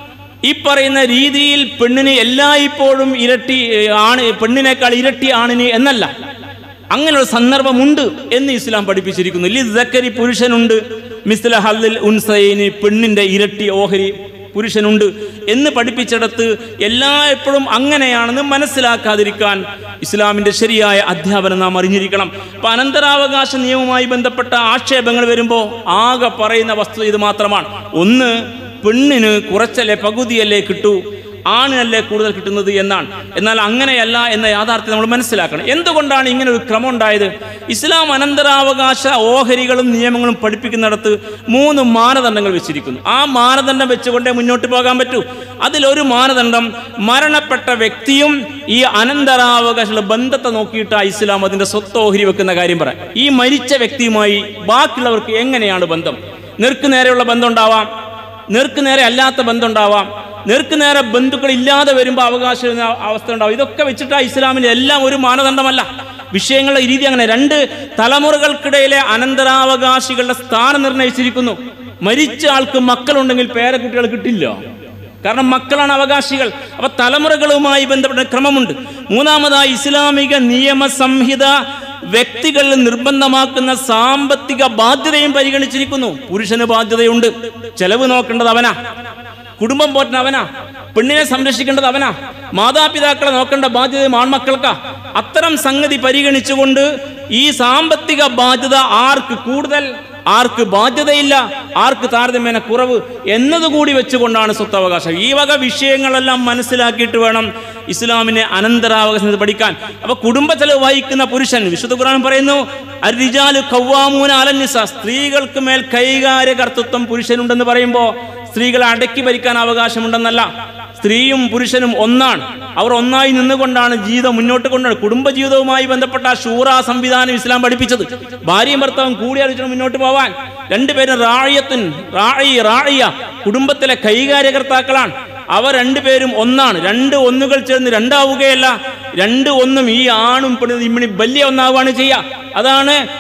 ഈ പറയുന്ന രീതിയിൽ പെണ്ണിന് എല്ലായ്പ്പോഴും ഇരട്ടി ഏ, ആണ് പെണ്ണിനേക്കാൾ ഇരട്ടി ആണിന് എന്നല്ല അങ്ങനെയുള്ള സന്ദർഭമുണ്ട് എന്ന് ഇസ്ലാം പഠിപ്പിച്ചിരിക്കുന്നു ലിദ്ദക്കരി പുരുഷനുണ്ട് മിസ്ല ഹല്ലിൽ ഉൻസൈന് പെണ്ണിൻ്റെ ഇരട്ടി ഓഹരി പുരുഷനുണ്ട് എന്ന് പഠിപ്പിച്ചിടത്ത് എല്ലായ്പ്പോഴും അങ്ങനെയാണെന്ന് മനസ്സിലാക്കാതിരിക്കാൻ ഇസ്ലാമിൻ്റെ ശരിയായ അധ്യാപനം നാം അറിഞ്ഞിരിക്കണം അപ്പം അനന്തരാവകാശ നിയമവുമായി ബന്ധപ്പെട്ട ആക്ഷേപങ്ങൾ വരുമ്പോൾ ആകെ പറയുന്ന വസ്തു ഇത് മാത്രമാണ് ഒന്ന് പെണ്ണിന് കുറച്ചല്ലേ പകുതിയല്ലേ കിട്ടൂ ആണിനല്ലേ കൂടുതൽ കിട്ടുന്നത് എന്നാണ് എന്നാൽ അങ്ങനെയല്ല എന്ന യാഥാർത്ഥ്യം നമ്മൾ മനസ്സിലാക്കണം എന്തുകൊണ്ടാണ് ഇങ്ങനെ ഒരു ക്രമം ഉണ്ടായത് ഇസ്ലാം അനന്തരാവകാശ ഓഹരികളും നിയമങ്ങളും പഠിപ്പിക്കുന്നിടത്ത് മൂന്ന് മാനദണ്ഡങ്ങൾ വെച്ചിരിക്കുന്നു ആ മാനദണ്ഡം വെച്ചുകൊണ്ടേ മുന്നോട്ട് പോകാൻ പറ്റൂ അതിലൊരു മാനദണ്ഡം മരണപ്പെട്ട വ്യക്തിയും ഈ അനന്തരാവകാശ ബന്ധത്തെ നോക്കിയിട്ടാണ് ഇസ്ലാം അതിൻ്റെ സ്വത്ത് ഓഹരി വെക്കുന്ന കാര്യം പറയാം ഈ മരിച്ച വ്യക്തിയുമായി ബാക്കിയുള്ളവർക്ക് എങ്ങനെയാണ് ബന്ധം നേർക്ക് നേരെയുള്ള ബന്ധം ഉണ്ടാവാം നേർക്ക് നേരെ അല്ലാത്ത ബന്ധം ഉണ്ടാവാം നേർക്ക് നേരെ ബന്ധുക്കൾ ഇല്ലാതെ വരുമ്പോൾ അവകാശം എന്ന അവസ്ഥ ഉണ്ടാവും ഇതൊക്കെ വെച്ചിട്ടാണ് ഇസ്ലാമിൻ്റെ എല്ലാം ഒരു മാനദണ്ഡമല്ല വിഷയങ്ങളുടെ രീതി അങ്ങനെ രണ്ട് തലമുറകൾക്കിടയിലെ അനന്തരാവകാശികളുടെ സ്ഥാനം നിർണ്ണയിച്ചിരിക്കുന്നു മരിച്ച ആൾക്ക് മക്കളുണ്ടെങ്കിൽ പേരക്കുട്ടികൾ കിട്ടില്ല കാരണം മക്കളാണ് അവകാശികൾ അപ്പൊ തലമുറകളുമായി ബന്ധപ്പെട്ട ക്രമമുണ്ട് മൂന്നാമതായി ഇസ്ലാമിക നിയമ സംഹിത വ്യക്തികളിൽ നിർബന്ധമാക്കുന്ന സാമ്പത്തിക ബാധ്യതയും പരിഗണിച്ചിരിക്കുന്നു പുരുഷന് ബാധ്യതയുണ്ട് ചെലവ് നോക്കേണ്ടത് അവനാ കുടുംബം പോറ്റുന്ന അവനാ പെണ്ണിനെ സംരക്ഷിക്കേണ്ടത് അവനാ മാതാപിതാക്കളെ നോക്കേണ്ട ബാധ്യത ആൺമക്കൾക്കാ അത്തരം സംഗതി പരിഗണിച്ചുകൊണ്ട് ഈ സാമ്പത്തിക ബാധ്യത ആർക്ക് കൂടുതൽ ആർക്ക് ബാധ്യതയില്ല ആർക്ക് താരതമ്യേന കുറവ് എന്നതുകൂടി വെച്ചുകൊണ്ടാണ് സ്വത്തവകാശം ഈ വക വിഷയങ്ങളെല്ലാം മനസ്സിലാക്കിയിട്ട് വേണം ഇസ്ലാമിനെ അനന്തരാവകാശം പഠിക്കാൻ അപ്പൊ കുടുംബ ചെലവ് വഹിക്കുന്ന പുരുഷൻ വിശുദ്ധ ഖുർആൻ പറയുന്നു അരിജാല് കവ്വാമൂന അലന്നിസ സ്ത്രീകൾക്ക് മേൽ കൈകാര്യ കർത്തൃത്വം പുരുഷനുണ്ടെന്ന് പറയുമ്പോൾ സ്ത്രീകളെ അടക്കി ഭരിക്കാൻ അവകാശമുണ്ടെന്നല്ല സ്ത്രീയും പുരുഷനും ഒന്നാണ് അവർ ഒന്നായി നിന്നുകൊണ്ടാണ് ജീവിതം മുന്നോട്ട് കൊണ്ടുപോകുന്നത് കുടുംബജീവിതവുമായി ബന്ധപ്പെട്ട ആ ഷൂറ സംവിധാനം ഇസ്ലാം പഠിപ്പിച്ചത് ഭാര്യയും ഭർത്താവും കൂടി ആലോചിച്ച് മുന്നോട്ട് പോവാൻ രണ്ടുപേരും റായത്തുൻ റായി റായിയ കുടുംബത്തിലെ കൈകാര്യകർത്താക്കളാണ് അവർ രണ്ടുപേരും ഒന്നാണ് രണ്ട് ഒന്നുകൾ ചേർന്ന് രണ്ടാവുകയല്ല രണ്ട് ഒന്നും ഈ ആണും പെണ്ണും ഇമ്മിണി വലിയ ഒന്നാവുകയാണ് ചെയ്യുക അതാണ്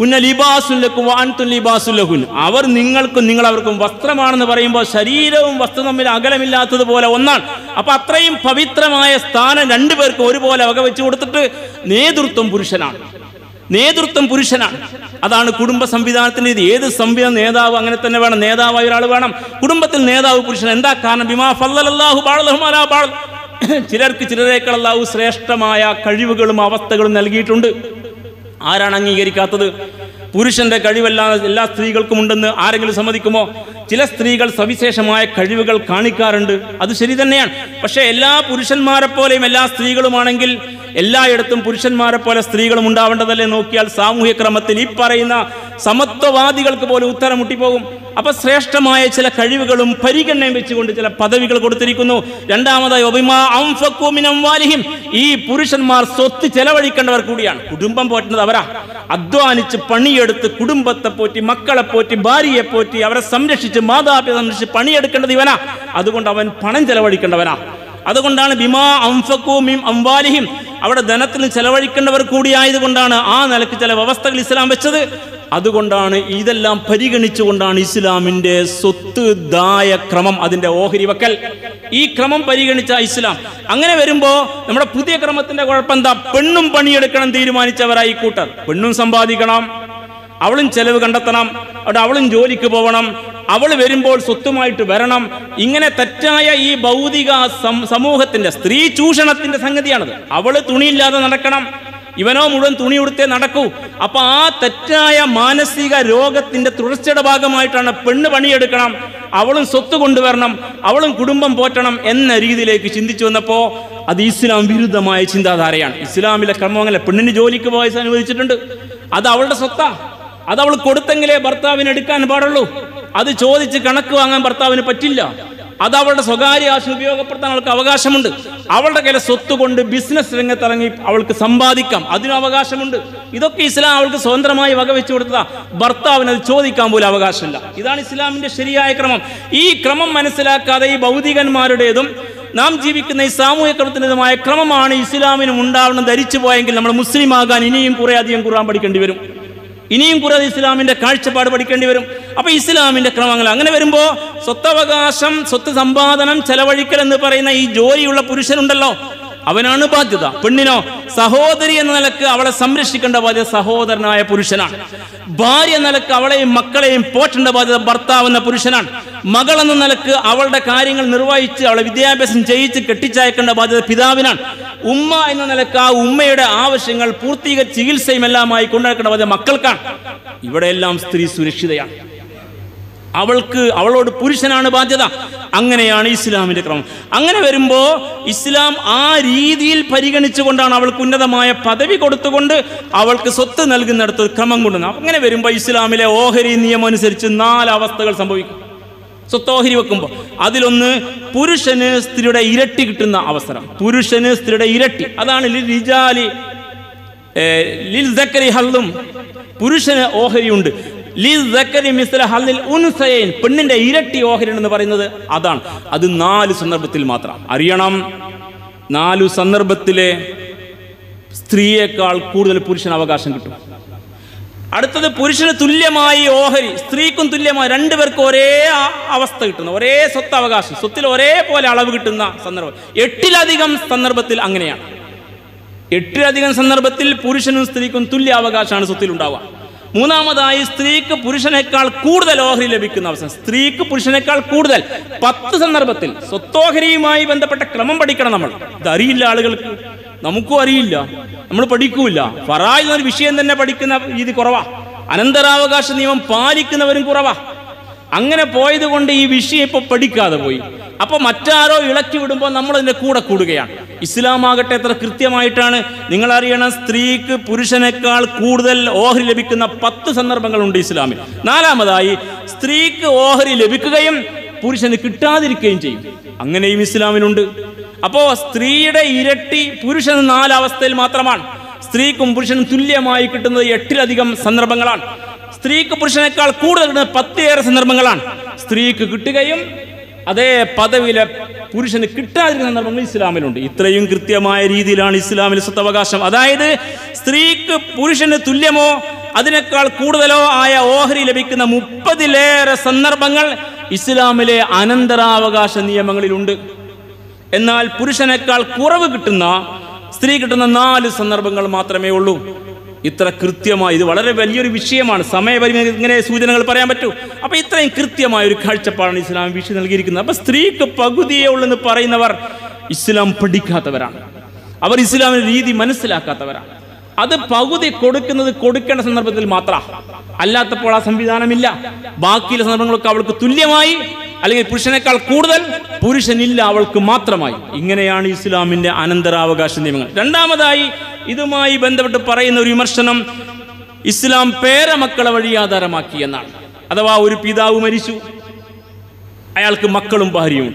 കുന്ന ലിബാസുല്ലക്കും വാൻതും ലിബാസുല്ലഹുൻ അവർ നിങ്ങൾക്കും നിങ്ങൾ അവർക്കും വസ്ത്രമാണെന്ന് പറയുമ്പോൾ ശരീരവും വസ്ത്രം തമ്മിൽ അകലമില്ലാത്തതുപോലെ ഒന്നാണ് അപ്പൊ അത്രയും പവിത്രമായ സ്ഥാനം രണ്ടുപേർക്കും ഒരുപോലെ വകവെച്ച് കൊടുത്തിട്ട് നേതൃത്വം പുരുഷനാണ് നേതൃത്വം പുരുഷനാണ് അതാണ് കുടുംബ സംവിധാനത്തിന്റെ ഇത് ഏത് സംവിധാന നേതാവ് അങ്ങനെ തന്നെ വേണം നേതാവായ ഒരാൾ വേണം കുടുംബത്തിൽ നേതാവ് പുരുഷൻ എന്താ കാരണം ബിമാ ഫല്ലല്ലാഹു ബഅദഹും അലാ ബഅദ്. ചിലർക്ക് ചിലരേക്കാൾ അല്ലാഹു ശ്രേഷ്ഠമായ കഴിവുകളും അവസ്ഥകളും നൽകിയിട്ടുണ്ട് ആരാണ് അംഗീകരിക്കാത്തത് പുരുഷന്റെ കഴിവെല്ലാം എല്ലാ സ്ത്രീകൾക്കും ഉണ്ടെന്ന് ആരെങ്കിലും സമ്മതിക്കുമോ ചില സ്ത്രീകൾ സവിശേഷമായ കഴിവുകൾ കാണിക്കാറുണ്ട് അത് ശരി തന്നെയാണ് പക്ഷേ എല്ലാ പുരുഷന്മാരെ പോലെയും എല്ലാ സ്ത്രീകളുമാണെങ്കിൽ എല്ലായിടത്തും പുരുഷന്മാരെ പോലെ സ്ത്രീകളും ഉണ്ടാവേണ്ടതല്ലേ നോക്കിയാൽ സാമൂഹ്യ ക്രമത്തിൽ ഈ പറയുന്ന സമത്വവാദികൾക്ക് പോലും ഉത്തരം മുട്ടിപ്പോകും അപ്പൊ ശ്രേഷ്ഠമായ ചില കഴിവുകളും പരിഗണനയും വെച്ചുകൊണ്ട് ചില പദവികൾ കൊടുത്തിരിക്കുന്നു രണ്ടാമതായി ഒബിമാ അംഫക്കൂ മിൻ അംവാലിഹിം. ഈ പുരുഷന്മാർ സ്വത്ത് ചെലവഴിക്കേണ്ടവർ കൂടിയാണ് കുടുംബം പോറ്റുന്നത് അവരാ അധ്വാനിച്ച് പണിയെടുത്ത് കുടുംബത്തെ പോറ്റി മക്കളെ പോറ്റി ഭാര്യയെ പോറ്റി അവരെ സംരക്ഷിച്ച് മാതാപിതാ സംരക്ഷിച്ച് പണിയെടുക്കേണ്ടത് ഇവനാ അതുകൊണ്ട് അവൻ പണം ചെലവഴിക്കേണ്ടവനാ അതുകൊണ്ടാണ് ബിമാ അംഫക്കൂ മിൻ അംവാലിഹിം അവിടെ ധനത്തിന് ചെലവഴിക്കേണ്ടവർ കൂടിയായതുകൊണ്ടാണ് ആ നിലക്ക് ചില വ്യവസ്ഥകൾ ഇസ്ലാം വെച്ചത് അതുകൊണ്ടാണ് ഇതെല്ലാം പരിഗണിച്ചുകൊണ്ടാണ് ഇസ്ലാമിന്റെ സ്വത്ത് ദായ ക്രമം അതിന്റെ ഓഹരി വെക്കൽ ഈ ക്രമം പരിഗണിച്ച ഇസ്ലാം അങ്ങനെ വരുമ്പോ നമ്മുടെ പുതിയ ക്രമത്തിന്റെ കുഴപ്പം എന്താ പെണ്ണും പണിയെടുക്കണം തീരുമാനിച്ചവരായി കൂട്ടർ പെണ്ണും സമ്പാദിക്കണം അവളും ചെലവ് കണ്ടെത്തണം അവിടെ അവളും ജോലിക്ക് പോകണം അവൾ വരുമ്പോൾ സ്വത്തുമായിട്ട് വരണം ഇങ്ങനെ തെറ്റായ ഈ ഭൗതിക സം- സമൂഹത്തിന്റെ സ്ത്രീ ചൂഷണത്തിന്റെ സംഗതിയാണത് അവള് തുണിയില്ലാതെ നടക്കണം ഇവനോ മുഴുവൻ തുണി ഉടുത്തേ നടക്കൂ അപ്പൊ ആ തെറ്റായ മാനസിക രോഗത്തിന്റെ തുടർച്ചയുടെ ഭാഗമായിട്ടാണ് പെണ്ണ് പണിയെടുക്കണം അവളും സ്വത്ത് കൊണ്ടുവരണം അവളും കുടുംബം പോറ്റണം എന്ന രീതിയിലേക്ക് ചിന്തിച്ചു വന്നപ്പോ അത് ഇസ്ലാം വിരുദ്ധമായ ചിന്താധാരയാണ് ഇസ്ലാമിലെ ക്രമം അങ്ങനെ പെണ്ണിന് ജോലിക്ക് പോയ അനുവദിച്ചിട്ടുണ്ട് അത് അവളുടെ സ്വത്താ അത് അവൾ കൊടുത്തെങ്കിലേ ഭർത്താവിന് എടുക്കാൻ പാടുള്ളൂ അത് ചോദിച്ച് കണക്ക് വാങ്ങാൻ ഭർത്താവിന് പറ്റില്ല അത് അവളുടെ സ്വകാര്യ ആവശ്യം ഉപയോഗപ്പെടുത്താൻ അവൾക്ക് അവകാശമുണ്ട് അവളുടെ കയ്യിലെ സ്വത്ത് കൊണ്ട് ബിസിനസ് രംഗത്തിറങ്ങി അവൾക്ക് സമ്പാദിക്കാം അതിനും അവകാശമുണ്ട് ഇതൊക്കെ ഇസ്ലാം അവൾക്ക് സ്വതന്ത്രമായി വകവെച്ചു കൊടുത്തതാ ഭർത്താവിന് അത് ചോദിക്കാൻ പോലും അവകാശമില്ല ഇതാണ് ഇസ്ലാമിന്റെ ശരിയായ ക്രമം ഈ ക്രമം മനസ്സിലാക്കാതെ ഈ ഭൗതികന്മാരുടേതും നാം ജീവിക്കുന്ന ഈ സാമൂഹ്യ ക്രമത്തിൻ്റെതുമായ ക്രമമാണ് ഇസ്ലാമിനും ഉണ്ടാവണം ധരിച്ചു പോയെങ്കിൽ നമ്മൾ മുസ്ലിം ആകാൻ ഇനിയും കുറേ അധികം ഖുർആൻ പഠിക്കേണ്ടി വരും ഇനിയും കുറെ ഇസ്ലാമിന്റെ കാഴ്ചപ്പാട് പഠിക്കേണ്ടി വരും അപ്പൊ ഇസ്ലാമിന്റെ ക്രമങ്ങൾ അങ്ങനെ വരുമ്പോ സ്വത്തവകാശം സ്വത്ത് സമ്പാദനം ചെലവഴിക്കൽ എന്ന് പറയുന്ന ഈ ജോലിയുള്ള പുരുഷനുണ്ടല്ലോ അവനാണ് ബാധ്യത പെണ്ണിനോ സഹോദരി എന്ന നിലക്ക് അവളെ സംരക്ഷിക്കേണ്ട ബാധ്യത സഹോദരനായ പുരുഷനാണ് ഭാര്യ എന്ന നിലക്ക് അവളെയും മക്കളെയും പോറ്റേണ്ട ബാധ്യത ഭർത്താവ് എന്ന പുരുഷനാണ് മകൾ എന്ന നിലക്ക് അവളുടെ കാര്യങ്ങൾ നിർവഹിച്ച് അവളെ വിദ്യാഭ്യാസം ചെയ്യിച്ച് കെട്ടിച്ചയക്കേണ്ട ബാധ്യത പിതാവിനാണ് ഉമ്മ എന്ന നിലക്ക് ആ ഉമ്മയുടെ ആവശ്യങ്ങൾ പൂർത്തീകരിച്ച് ചികിത്സയും എല്ലാമായി കൊണ്ടുനടക്കേണ്ട ബാധ്യത മക്കൾക്കാണ് ഇവിടെയെല്ലാം സ്ത്രീ സുരക്ഷിതയാണ് അവൾക്ക് അവളോട് പുരുഷനാണ് ബാധ്യത അങ്ങനെയാണ് ഇസ്ലാമിന്റെ ക്രമം അങ്ങനെ വരുമ്പോ ഇസ്ലാം ആ രീതിയിൽ പരിഗണിച്ചുകൊണ്ടാണ് അവൾക്ക് ഉന്നതമായ പദവി കൊടുത്തുകൊണ്ട് അവൾക്ക് സ്വത്ത് നൽകുന്നിടത്ത് ഒരു ക്രമം കൊണ്ടുവന്നത് അങ്ങനെ വരുമ്പോൾ ഇസ്ലാമിലെ ഓഹരി നിയമം അനുസരിച്ച് നാല് അവസ്ഥകൾ സംഭവിക്കും സ്വത്തോഹരി വെക്കുമ്പോൾ അതിലൊന്ന് പുരുഷന് സ്ത്രീയുടെ ഇരട്ടി കിട്ടുന്ന അവസരം പുരുഷന് സ്ത്രീയുടെ ഇരട്ടി അതാണ് ലിൽ റിജാലി ഏ, ലിൽ സക്കരി ഹല്ലും പുരുഷന് ഓഹരിയുണ്ട് ലിൽ സക്കരി മിസ്ല ഹല്ലിൽ ഉൻസയൻ പെണ്ണിന്റെ ഇരട്ടി ഓഹരി എന്ന് പറയുന്നത് അതാണ് അത് നാല് സന്ദർഭത്തിൽ മാത്രം അറിയണം നാലു സന്ദർഭത്തിലെ സ്ത്രീയേക്കാൾ കൂടുതൽ പുരുഷന് അവകാശം കിട്ടും അടുത്തത് പുരുഷന് തുല്യമായി ഓഹരി സ്ത്രീക്കും തുല്യമായി രണ്ടുപേർക്കും ഒരേ ആ- അവസ്ഥ കിട്ടുന്ന ഒരേ സ്വത്ത് അവകാശം സ്വത്തിൽ ഒരേപോലെ അളവ് കിട്ടുന്ന സന്ദർഭം എട്ടിലധികം സന്ദർഭത്തിൽ അങ്ങനെയാണ് എട്ടിലധികം സന്ദർഭത്തിൽ പുരുഷനും സ്ത്രീക്കും തുല്യ അവകാശമാണ് സ്വത്തിൽ ഉണ്ടാവുക മൂന്നാമതായി സ്ത്രീക്ക് പുരുഷനേക്കാൾ കൂടുതൽ ഓഹരി ലഭിക്കുന്ന അവസരം സ്ത്രീക്ക് പുരുഷനേക്കാൾ കൂടുതൽ പത്ത് സന്ദർഭത്തിൽ സ്വത്തോഹരിയുമായി ബന്ധപ്പെട്ട ക്രമം പഠിക്കണം നമ്മൾ ഇതറിയില്ല ആളുകൾക്ക് നമുക്കും അറിയില്ല നമ്മൾ പഠിക്കൂല ഫറായി എന്നൊരു വിഷയം തന്നെ പഠിക്കുന്ന രീതി കുറവാ അനന്തരാവകാശ നിയമം പാലിക്കുന്നവരും കുറവാ അങ്ങനെ പോയത് കൊണ്ട് ഈ വിഷയം ഇപ്പോൾ പഠിക്കാതെ പോയി അപ്പോൾ മറ്റാരോ ഇളക്കി വിടുമ്പോൾ നമ്മൾ അതിൻ്റെ കൂടെ കൂടുകയാണ് ഇസ്ലാം ആകട്ടെ എത്ര കൃത്യമായിട്ടാണ് നിങ്ങൾ അറിയണം സ്ത്രീക്ക് പുരുഷനേക്കാൾ കൂടുതൽ ഓഹരി ലഭിക്കുന്ന പത്ത് സന്ദർഭങ്ങളുണ്ട് ഇസ്ലാമിൽ നാലാമതായി സ്ത്രീക്ക് ഓഹരി ലഭിക്കുകയും പുരുഷന് കിട്ടാതിരിക്കുകയും ചെയ്യും അങ്ങനെയും ഇസ്ലാമിലുണ്ട് അപ്പോൾ സ്ത്രീയുടെ ഇരട്ടി പുരുഷന് നാലവസ്ഥയിൽ മാത്രമാണ് സ്ത്രീക്കും പുരുഷനും തുല്യമായി കിട്ടുന്നത് എട്ടിലധികം സന്ദർഭങ്ങളാണ് സ്ത്രീക്ക് പുരുഷനേക്കാൾ കൂടുതൽ കിട്ടുന്ന പത്തേറെ സന്ദർഭങ്ങളാണ് സ്ത്രീക്ക് കിട്ടുകയും അതേ പദവിയിലെ പുരുഷന് കിട്ടാതിരുന്ന സന്ദർഭങ്ങൾ ഇസ്ലാമിലുണ്ട് ഇത്രയും കൃത്യമായ രീതിയിലാണ് ഇസ്ലാമിൽ സ്വത്തവകാശം അതായത് സ്ത്രീക്ക് പുരുഷന് തുല്യമോ അതിനേക്കാൾ കൂടുതലോ ആയ ഓഹരി ലഭിക്കുന്ന മുപ്പതിലേറെ സന്ദർഭങ്ങൾ ഇസ്ലാമിലെ അനന്തരാവകാശ നിയമങ്ങളിലുണ്ട് എന്നാൽ പുരുഷനേക്കാൾ കുറവ് കിട്ടുന്ന സ്ത്രീ കിട്ടുന്ന നാല് സന്ദർഭങ്ങൾ മാത്രമേ ഉള്ളൂ ഇത്ര കൃത്യമായി ഇത് വളരെ വലിയൊരു വിഷയമാണ് സമയപരിമിതി ഇങ്ങനെ സൂചനകൾ പറയാൻ പറ്റൂ അപ്പൊ ഇത്രയും കൃത്യമായ ഒരു കാഴ്ചപ്പാടാണ് ഇസ്ലാം വിഷയം നൽകിയിരിക്കുന്നത് അപ്പൊ സ്ത്രീക്ക് പകുതിയേ ഉള്ളെന്ന് പറയുന്നവർ ഇസ്ലാം പഠിക്കാത്തവരാണ് അവർ ഇസ്ലാമിന്റെ രീതി മനസ്സിലാക്കാത്തവരാണ് അത് പകുതി കൊടുക്കുന്നത് കൊടുക്കേണ്ട സന്ദർഭത്തിൽ മാത്രം അല്ലാത്തപ്പോൾ ആ സംവിധാനമില്ല ബാക്കിയുള്ള സന്ദർഭങ്ങളൊക്കെ അവൾക്ക് തുല്യമായി അല്ലെങ്കിൽ പുരുഷനേക്കാൾ കൂടുതൽ പുരുഷനില്ല അവൾക്ക് മാത്രമായി ഇങ്ങനെയാണ് ഇസ്ലാമിന്റെ അനന്തരാവകാശ നിയമങ്ങൾ രണ്ടാമതായി ഇതുമായി ബന്ധപ്പെട്ട് പറയുന്ന ഒരു വിമർശനം ഇസ്ലാം പേരമക്കളെ വഴി ആധാരമാക്കി എന്നാണ് അഥവാ ഒരു പിതാവ് മരിച്ചു അയാൾക്ക് മക്കളും ഭാര്യയും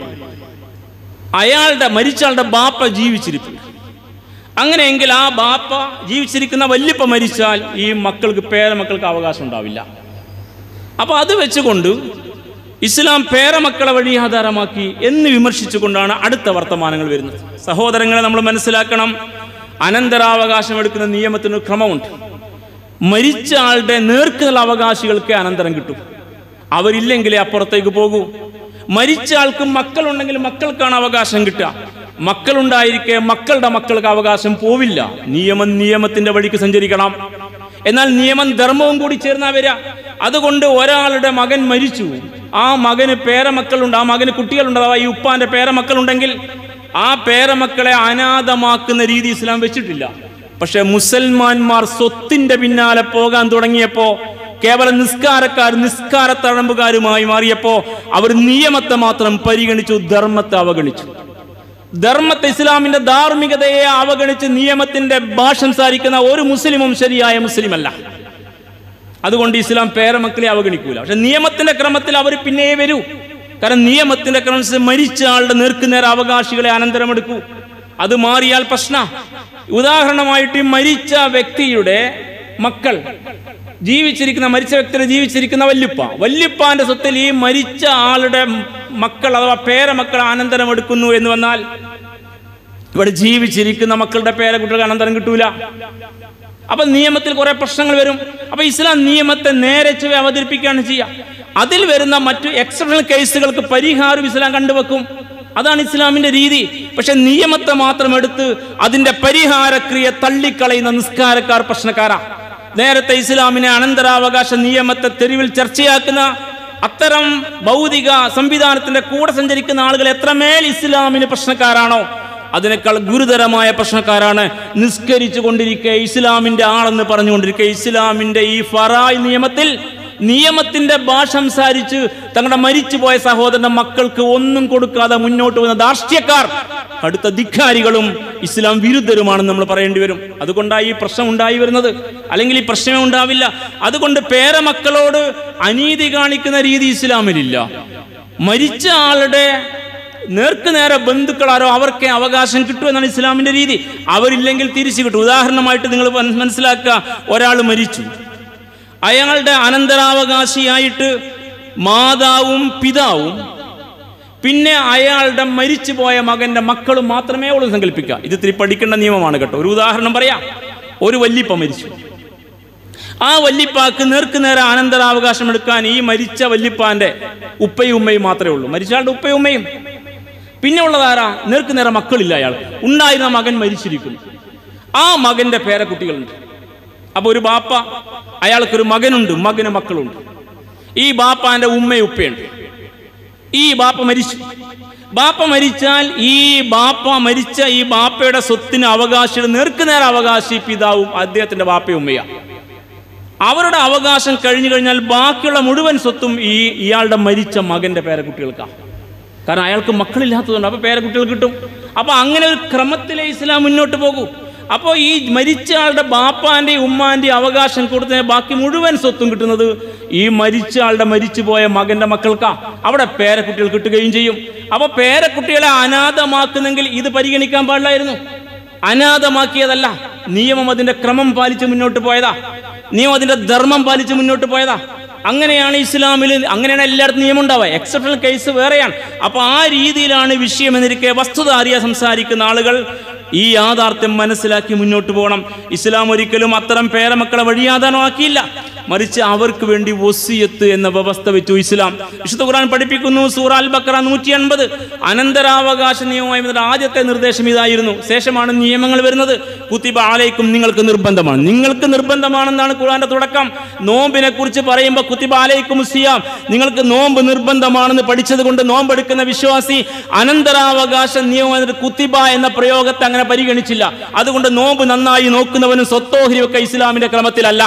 അയാളുടെ മരിച്ചയാളുടെ ബാപ്പ ജീവിച്ചിരിപ്പില്ല അങ്ങനെയെങ്കിൽ ആ ബാപ്പ ജീവിച്ചിരിക്കുന്ന വല്യപ്പ മരിച്ചാൽ ഈ മക്കൾക്ക് പേരമക്കൾക്ക് അവകാശം ഉണ്ടാവില്ല അപ്പോൾ അത് വെച്ചുകൊണ്ട് ഇസ്ലാം പേരമക്കളെ വഴി ആധാരമാക്കി എന്ന് വിമർശിച്ചുകൊണ്ടാണ് അടുത്ത വർത്തമാനങ്ങൾ വരുന്നത് സഹോദരങ്ങളെ നമ്മൾ മനസ്സിലാക്കണം അനന്തരാവകാശം എടുക്കുന്ന നിയമത്തിന് ക്രമമുണ്ട് മരിച്ച ആളുടെ നേർക്കുള്ള അവകാശികൾക്ക് അനന്തരം കിട്ടും അവരില്ലെങ്കിലേ അപ്പുറത്തേക്ക് പോകൂ മരിച്ച ആൾക്ക് മക്കളുണ്ടെങ്കിൽ മക്കൾക്കാണ് അവകാശം കിട്ടുക മക്കളുണ്ടായിരിക്കെ മക്കളുടെ മക്കൾക്ക് അവകാശം പോവില്ല നിയമം നിയമത്തിന്റെ വഴിക്ക് സഞ്ചരിക്കണം എന്നാൽ നിയമം ധർമ്മവും കൂടി ചേർന്നാ വരിക അതുകൊണ്ട് ഒരാളുടെ മകൻ മരിച്ചു ആ മകന് പേരമക്കളുണ്ട് ആ മകന് കുട്ടികളുണ്ട് അഥവാ ഈ ഉപ്പാന്റെ പേരമക്കളുണ്ടെങ്കിൽ ആ പേരമക്കളെ അനാഥമാക്കുന്ന രീതി ഇസ്ലാം വെച്ചിട്ടില്ല പക്ഷെ മുസൽമാന്മാർ സ്വത്തിന്റെ പിന്നാലെ പോകാൻ തുടങ്ങിയപ്പോ കേവലം നിസ്കാരക്കാർ നിസ്കാര തഴമ്പുകാരുമായി മാറിയപ്പോ അവർ നിയമത്തെ മാത്രം പരിഗണിച്ചു ധർമ്മത്തെ അവഗണിച്ചു ധർമ്മത്തെ ഇസ്ലാമിന്റെ ധാർമ്മികതയെ അവഗണിച്ച് നിയമത്തിന്റെ ഭാഷ സംസാരിക്കുന്ന ഒരു മുസ്ലിമും ശരിയായ മുസ്ലിമല്ല അതുകൊണ്ട് ഇസ്ലാം പേരമക്കളെ അവഗണിക്കൂല പക്ഷെ നിയമത്തിന്റെ ക്രമത്തിൽ അവർ പിന്നേ വരൂ കാരണം നിയമത്തിന്റെ ക്രമത്തിൽ മരിച്ച ആളുടെ നേർക്കുനേരെ അവകാശികളെ അനന്തരമെടുക്കൂ അത് മാറിയാൽ പ്രശ്ന ഉദാഹരണമായിട്ട് ഈ മരിച്ച വ്യക്തിയുടെ മക്കൾ ജീവിച്ചിരിക്കുന്ന മരിച്ച വ്യക്തിയുടെ ജീവിച്ചിരിക്കുന്ന വല്യുപ്പ വല്യുപ്പാന്റെ സ്വത്തിൽ ഈ മരിച്ച ആളുടെ മക്കൾ അഥവാ പേരമക്കൾ അനന്തരം എടുക്കുന്നു എന്ന് വന്നാൽ ഇവിടെ ജീവിച്ചിരിക്കുന്ന മക്കളുടെ പേരക്കുട്ടികൾക്ക് അനന്തരം കിട്ടൂല അപ്പൊ നിയമത്തിൽ കുറെ പ്രശ്നങ്ങൾ വരും അപ്പൊ ഇസ്ലാം നിയമത്തെ നേരെ ചൊവ്വെ അവതരിപ്പിക്കുകയാണ് ചെയ്യുക അതിൽ വരുന്ന മറ്റു എക്സെപ്ഷണൽ കേസുകൾക്ക് പരിഹാരം ഇസ്ലാം കണ്ടുവെക്കും അതാണ് ഇസ്ലാമിന്റെ രീതി പക്ഷെ നിയമത്തെ മാത്രം എടുത്ത് അതിന്റെ പരിഹാരക്രിയ തള്ളിക്കളയുന്ന നിസ്കാരക്കാർ പ്രശ്നക്കാരാ നേരത്തെ ഇസ്ലാമിനെ അനന്തരാവകാശ നിയമത്തെ തെരുവിൽ ചർച്ചയാക്കുന്ന അത്തരം ഭൗതിക സംവിധാനത്തിന്റെ കൂടെ സഞ്ചരിക്കുന്ന ആളുകൾ എത്രമേൽ ഇസ്ലാമിന് പ്രശ്നക്കാരാണോ അതിനേക്കാൾ ഗുരുതരമായ പ്രശ്നക്കാരാണ് നിസ്കരിച്ചു കൊണ്ടിരിക്കെ ഇസ്ലാമിന്റെ ആളെന്ന് പറഞ്ഞുകൊണ്ടിരിക്കെ ഇസ്ലാമിന്റെ ഈ ഫറായ് നിയമത്തിൽ നിയമത്തിന്റെ ഭാഷ സംസാരിച്ച് തങ്ങളുടെ മരിച്ചുപോയ സഹോദരന്റെ മക്കൾക്ക് ഒന്നും കൊടുക്കാതെ മുന്നോട്ട് വന്ന ധാർഷ്ട്യക്കാർ അടുത്ത ധിക്കാരികളും ഇസ്ലാം വിരുദ്ധരുമാണെന്ന് നമ്മൾ പറയേണ്ടി വരും അതുകൊണ്ടാണ് ഈ പ്രശ്നം ഉണ്ടായി വരുന്നത് അല്ലെങ്കിൽ ഈ പ്രശ്നമേ ഉണ്ടാവില്ല അതുകൊണ്ട് പേരമക്കളോട് അനീതി കാണിക്കുന്ന രീതി ഇസ്ലാമിലില്ല മരിച്ച ആളുടെ നേർക്ക് നേരെ ബന്ധുക്കളാരോ അവർക്ക് അവകാശം കിട്ടും എന്നാണ് ഇസ്ലാമിന്റെ രീതി അവരില്ലെങ്കിൽ തിരിച്ചു കിട്ടും ഉദാഹരണമായിട്ട് നിങ്ങൾ മന- മനസ്സിലാക്കുക ഒരാൾ മരിച്ചു അയാളുടെ അനന്തരാവകാശിയായിട്ട് മാതാവും പിതാവും പിന്നെ അയാളുടെ മരിച്ചുപോയ മകന്റെ മക്കളും മാത്രമേ ഉള്ളൂ സങ്കല്പിക്കുക ഇത് ഇത്തിരി പഠിക്കേണ്ട നിയമമാണ് കേട്ടോ ഒരു ഉദാഹരണം പറയാം ഒരു വല്ലിപ്പ മരിച്ചു ആ വല്ലിപ്പാക്ക് നേർക്ക് നേരെ അനന്തരാവകാശം എടുക്കാൻ ഈ മരിച്ച വല്ലിപ്പാന്റെ ഉപ്പയും ഉമ്മയും മാത്രമേ ഉള്ളൂ മരിച്ചയാളുടെ ഉപ്പയും ഉമ്മയും പിന്നെ ഉള്ളതാരാ നേർക്ക് നേരെ മക്കളില്ല അയാൾ ഉണ്ടായിരുന്ന മകൻ മരിച്ചിരിക്കുന്നു ആ മകന്റെ പേരക്കുട്ടികളുണ്ട് അപ്പൊ ഒരു ബാപ്പ അയാൾക്കൊരു മകനുണ്ട് മകന് മക്കളുണ്ട് ഈ ബാപ്പാന്റെ ഉമ്മയും ഉപ്പയുണ്ട് ഈ ബാപ്പ മരിച്ചു ബാപ്പ മരിച്ചാൽ ഈ ബാപ്പ മരിച്ച ഈ ബാപ്പയുടെ സ്വത്തിന് അവകാശിയുടെ നേർക്കുനേരെ അവകാശി പിതാവും അദ്ദേഹത്തിന്റെ ബാപ്പയും ഉമ്മയാണ് അവരുടെ അവകാശം കഴിഞ്ഞു കഴിഞ്ഞാൽ ബാക്കിയുള്ള മുഴുവൻ സ്വത്തും ഈ ഇയാളുടെ മരിച്ച മകന്റെ പേരക്കുട്ടികൾക്കാണ് കാരണം അയാൾക്ക് മക്കളില്ലാത്തതുകൊണ്ട് അപ്പോൾ പേരക്കുട്ടികൾ കിട്ടും അപ്പോൾ അങ്ങനെ ഒരു ക്രമത്തിലെ ഇസ്ലാം മുന്നോട്ട് പോകൂ അപ്പോൾ ഈ മരിച്ച ആളുടെ ബാപ്പാൻ്റെയും ഉമ്മാൻ്റെയും അവകാശം കൊടുത്തതിന് ബാക്കി മുഴുവൻ സ്വത്തും കിട്ടുന്നത് ഈ മരിച്ച ആളുടെ മരിച്ചുപോയ മകന്റെ മക്കൾക്കാ അവിടെ പേരക്കുട്ടികൾ കിട്ടുകയും ചെയ്യും അപ്പോൾ പേരക്കുട്ടികളെ അനാഥമാക്കുന്നെങ്കിൽ ഇത് പരിഗണിക്കാൻ പാടില്ലായിരുന്നു അനാഥമാക്കിയതല്ല നിയമം അതിന്റെ ക്രമം പാലിച്ച് മുന്നോട്ട് പോയതാ നിയമം അതിന്റെ ധർമ്മം പാലിച്ച് മുന്നോട്ട് പോയതാ അങ്ങനെയാണ് ഇസ്ലാമിൽ അങ്ങനെയാണ് എല്ലായിടത്തും നിയമം ഉണ്ടാവുക എക്സെപ്ഷണൽ കേസ് വേറെയാണ് അപ്പൊ ആ രീതിയിലാണ് വിഷയം എന്നിരിക്കെ വസ്തുത അറിയാൻ സംസാരിക്കുന്ന ആളുകൾ ഈ യാഥാർത്ഥ്യം മനസ്സിലാക്കി മുന്നോട്ട് പോകണം ഇസ്ലാം ഒരിക്കലും അത്തരം പേരമക്കളെ വഴിയാധാനമാക്കിയില്ല മറിച്ച് അവർക്ക് വേണ്ടി വസിയത്ത് എന്ന വ്യവസ്ഥ വെച്ചു ഇസ്ലാം വിശുദ്ധ ഖുർആൻ പഠിപ്പിക്കുന്നു സൂറ അൽ ബക്കറ നൂറ്റി അൻപത് അനന്തരാവകാശ നിയമമായി വരുന്ന ആദ്യത്തെ നിർദ്ദേശം ഇതായിരുന്നു ശേഷമാണ് നിയമങ്ങൾ വരുന്നത് കുത്തിബ ആലയ്ക്കും നിങ്ങൾക്ക് നിർബന്ധമാണ് നിങ്ങൾക്ക് നിർബന്ധമാണെന്നാണ് ഖുർആന്റെ തുടക്കം നോമ്പിനെ കുറിച്ച് പറയുമ്പോൾ കുത്തിബ ആലയ്ക്കും സിയാം നിങ്ങൾക്ക് നോമ്പ് നിർബന്ധമാണെന്ന് പഠിച്ചത് കൊണ്ട് നോമ്പെടുക്കുന്ന വിശ്വാസി അനന്തരാവകാശ നിയമം എന്നിട്ട് കുത്തിബ എന്ന പ്രയോഗത്തെ അങ്ങനെ പരിഗണിച്ചില്ല അതുകൊണ്ട് നോമ്പ് നന്നായി നോക്കുന്നവനും സ്വത്തോഹരിയൊക്കെ ഇസ്ലാമിന്റെ ക്രമത്തിലല്ല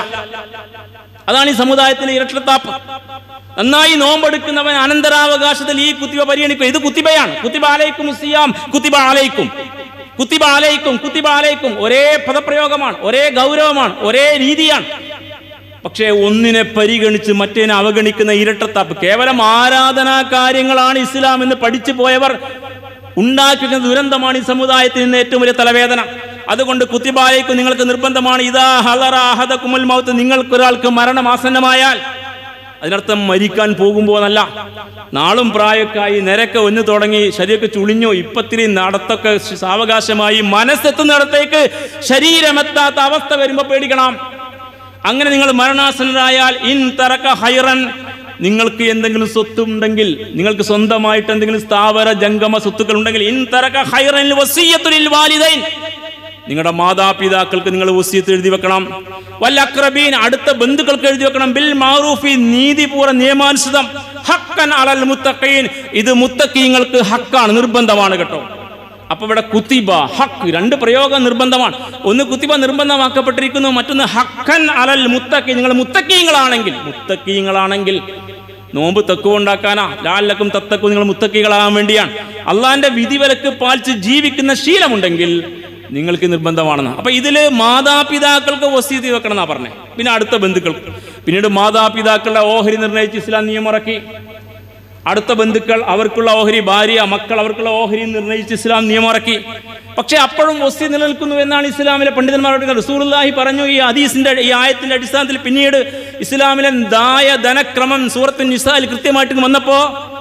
അതാണ് ഈ സമുദായത്തിലെ ഇരട്ടത്താപ്പ് നന്നായി നോമ്പെടുക്കുന്നവൻ അനന്തരാവകാശത്തിൽ ഈ കുത്തിബ പരിഗണിക്കും ഇത് കുത്തിബയാണ് കുത്തിബ ആലയിക്കും സിയാം കുത്തിബ ആലയിക്കും കുത്തിബ ആലയിക്കും കുത്തിബ ആലയിക്കും ഒരേ പദപ്രയോഗമാണ് ഒരേ ഗൗരവമാണ് ഒരേ രീതിയാണ് പക്ഷേ ഒന്നിനെ പരിഗണിച്ച് മറ്റേനെ അവഗണിക്കുന്ന ഇരട്ടത്താപ്പ് കേവലം ആരാധനാ കാര്യങ്ങളാണ് ഇസ്ലാം എന്ന് പഠിച്ചു പോയവർ ഉണ്ടാക്കുന്ന ദുരന്തമാണ് ഈ സമുദായത്തിന് ഇന്ന് ഏറ്റവും വലിയ തലവേദന അതുകൊണ്ട് കുത്തിബാലേക്ക് നിങ്ങൾക്ക് നിർബന്ധമാണ് ഇതാ ഹലറ അഹദ കുമുൽ മൗത്ത് നിങ്ങൾക്കൊരാൾക്ക് മരണം ആസന്നമായാൽ അതിനർത്ഥം മരിക്കാൻ പോകുമ്പോന്നല്ല നാളും പ്രായക്കായി നിരക്ക് ഒന്ന് തുടങ്ങി ശരീരമൊക്കെ ചുളിഞ്ഞോ ഇപ്പത്തിരി നടത്തൊക്കെ സാവകാശമായി മനസ്സെത്തുന്നിടത്തേക്ക് ശരീരമെത്താത്ത അവസ്ഥ വരുമ്പോൾ പേടിക്കണം അങ്ങനെ നിങ്ങൾ മരണാസന്നരായാൽ ഇൻ തറക്ക ഹൈറൻ നിങ്ങൾക്ക് എന്തെങ്കിലും സ്വത്തുണ്ടെങ്കിൽ നിങ്ങൾക്ക് സ്വന്തമായിട്ട് എന്തെങ്കിലും സ്ഥാവര ജംഗമ സ്വത്തുക്കൾ ഉണ്ടെങ്കിൽ ഇൻ തറക്ക ഹൈറൻ വസീയത്തുലിൽ വാലിദൈൻ നിങ്ങളുടെ മാതാപിതാക്കൾക്ക് നിങ്ങൾ വസീയത്ത് എഴുതി വെക്കണം വല്ല അക്രബീൻ അടുത്ത ബന്ധുക്കൾക്ക് എഴുതി വെക്കണം ബിൽ മാറൂഫി നീതിപൂർവ്വ നിയമാനുസൃതം ഹക്കൻ അലൽ മുത്തഖീൻ ഇത് മുത്തക്കീങ്ങൾക്ക് ഹക്കാണ് നിർബന്ധമാണ് കേട്ടോ അപ്പൊ ഇവിടെ കുത്തിബ ഹക്ക് രണ്ട് പ്രയോഗം നിർബന്ധമാണ് ഒന്ന് കുത്തിബ നിർബന്ധമാക്കപ്പെട്ടിരിക്കുന്നു മറ്റൊന്ന് ഹക്കൻ അലൽ മുത്തക്കി നിങ്ങൾ മുത്തക്കീങ്ങളാണെങ്കിൽ മുത്തക്കീങ്ങളാണെങ്കിൽ നോമ്പ് തക്കുവ ഉണ്ടാക്കാനാ ലാലക്കും തത്തക്കും നിങ്ങൾ മുത്തക്കികളാകാൻ വേണ്ടിയാണ് അള്ളാന്റെ വിധിവിലക്ക് പാലിച്ച് ജീവിക്കുന്ന ശീലമുണ്ടെങ്കിൽ നിങ്ങൾക്ക് നിർബന്ധമാണെന്ന് അപ്പൊ ഇതില് മാതാപിതാക്കൾക്ക് വസീതി വെക്കണം എന്നാ പറഞ്ഞേ പിന്നെ അടുത്ത ബന്ധുക്കൾക്ക് പിന്നീട് മാതാപിതാക്കളുടെ ഓഹരി നിർണയിച്ച് ഇസ്ലാം നിയമമിറക്കി അടുത്ത ബന്ധുക്കൾ അവർക്കുള്ള ഓഹരി ഭാര്യ മക്കൾ അവർക്കുള്ള ഓഹരി നിർണയിച്ച് ഇസ്ലാം നിയമമിറക്കി പക്ഷെ അപ്പോഴും വസ്തി നിലനിൽക്കുന്നു എന്നാണ് ഇസ്ലാമിലെ പണ്ഡിതന്മാരോട് റസൂലുള്ളാഹി പറഞ്ഞു ഈ ഹദീസിന്റെ ഈ ആയത്തിന്റെ അടിസ്ഥാനത്തിൽ പിന്നീട് ഇസ്ലാമിലെ ദായ ധനക്രമം സൂറത്തിൻ നിസായിൽ കൃത്യമായിട്ട് വന്നപ്പോ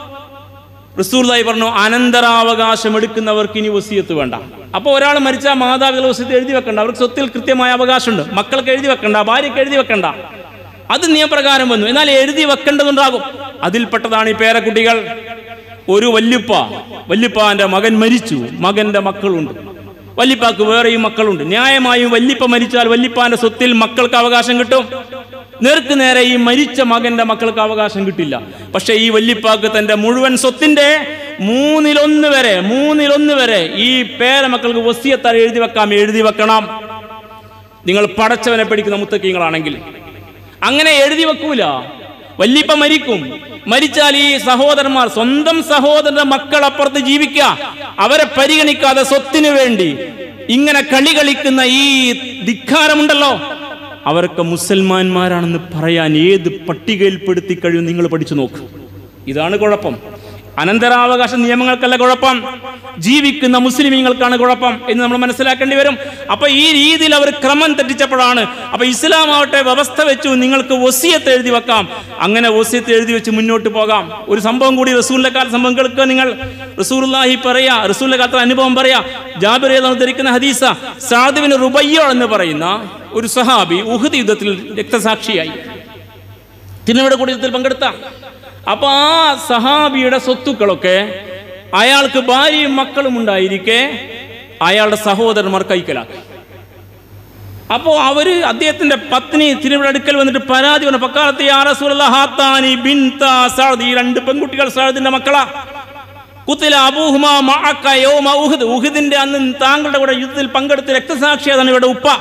റസൂർദായി പറഞ്ഞു അനന്തരാവകാശം എടുക്കുന്നവർക്ക് ഇനി വസീയത്ത് വേണ്ട അപ്പോൾ ഒരാൾ മരിച്ചാൽ മാതാപിതാക്കൾ വസീയത്ത് എഴുതി വെക്കണ്ട അവർക്ക് സ്വത്തിൽ കൃത്യമായ അവകാശമുണ്ട് മക്കൾക്ക് എഴുതി വെക്കണ്ട ഭാര്യയ്ക്ക് എഴുതി വെക്കണ്ട അത് നിയമപ്രകാരം വന്നു എന്നാൽ എഴുതി വെക്കേണ്ടതുണ്ടാകും അതിൽപ്പെട്ടതാണ് ഈ പേരക്കുട്ടികൾ ഒരു വല്യുപ്പ വല്യുപ്പാന്റെ മകൻ മരിച്ചു മകന്റെ മക്കളുണ്ട് വല്യപ്പാക്ക് വേറെയും മക്കളുണ്ട് ന്യായമായും വല്യപ്പ മരിച്ചാൽ വല്യപ്പാന്റെ സ്വത്തിൽ മക്കൾക്ക് അവകാശം കിട്ടും നേർക്ക് നേരെ ഈ മരിച്ച മകന്റെ മക്കൾക്ക് അവകാശം കിട്ടില്ല പക്ഷെ ഈ വല്യപ്പാക്ക് തന്റെ മുഴുവൻ സ്വത്തിന്റെ മൂന്നിലൊന്ന് വരെ മൂന്നിലൊന്ന് വരെ ഈ പേരമക്കൾക്ക് വസിയത്താൽ എഴുതി വെക്കാം എഴുതി വെക്കണം നിങ്ങൾ പടച്ചവനെ പഠിക്കുന്ന മുത്തക്കീങ്ങളാണെങ്കിൽ അങ്ങനെ എഴുതി വെക്കൂല വല്യപ്പ മരിക്കും മരിച്ചാൽ ഈ സഹോദരന്മാർ സ്വന്തം സഹോദരന്റെ മക്കൾ അപ്പുറത്ത് ജീവിക്കുക അവരെ പരിഗണിക്കാതെ സ്വത്തിന് വേണ്ടി ഇങ്ങനെ കളി കളിക്കുന്ന ഈ ധിക്കാരമുണ്ടല്ലോ അവരൊക്കെ മുസൽമാന്മാരാണെന്ന് പറയാൻ ഏത് പട്ടികയിൽപ്പെടുത്തി കഴിയും നിങ്ങൾ പഠിച്ചു നോക്ക് ഇതാണ് കുഴപ്പം അനന്തരാവകാശ നിയമങ്ങൾക്കല്ല കുഴപ്പം ജീവിക്കുന്ന മുസ്ലിമീങ്ങൾക്കാണ് കുഴപ്പം എന്ന് നമ്മൾ മനസ്സിലാക്കേണ്ടി വരും അപ്പൊ ഈ രീതിയിൽ അവർ ക്രമം തെറ്റിച്ചപ്പോഴാണ് അപ്പൊ ഇസ്ലാം ആവട്ടെ വ്യവസ്ഥ വെച്ചു നിങ്ങൾക്ക് ഒസിയത്ത് എഴുതി വെക്കാം അങ്ങനെ ഒസിയത്ത് എഴുതി വെച്ച് മുന്നോട്ട് പോകാം ഒരു സംഭവം കൂടി റസൂലിന്റെ കാല സംഭവം കേൾക്കുക നിങ്ങൾ റസൂർലാഹി പറയാ റസൂലിന്റെ കാലത്തെ അനുഭവം പറയാ ജാബിർ ധരിക്കുന്ന ഹദീസ സാദിബിന് റുബയ്യോ എന്ന് പറയുന്ന ഒരു സഹാബി ഉഹദ് യുദ്ധത്തിൽ രക്തസാക്ഷിയായി തിരുവിട കൂട്ടത്തിൽ പങ്കെടുത്ത അപ്പൊ ആ സഹാബിയുടെ സ്വത്തുക്കളൊക്കെ അയാൾക്ക് ഭാര്യയും മക്കളും ഉണ്ടായിരിക്കെ അയാളുടെ സഹോദരന്മാർ കൈക്കലാക്കി അപ്പോൾ അവര് അദ്ദേഹത്തിന്റെ പത്നി തിരുവിടെ അടുക്കൽ വന്നിട്ട് പരാതി പറഞ്ഞു പക്കാലത്ത് യാ റസൂലുള്ള ഹാത്താനി ബിൻത സഅദ് ഈ രണ്ട് പെൺകുട്ടികൾ സഅദിന്റെ മക്കളാ കുത്തില അബൂഹുമ മഅക യൗമ ഉഹദ് ഉഹദിന്റെ അന്ന് താങ്കളുടെ കൂടെ യുദ്ധത്തിൽ പങ്കെടുത്ത് രക്തസാക്ഷിയാണ് ഇവിടെ ഉപ്പ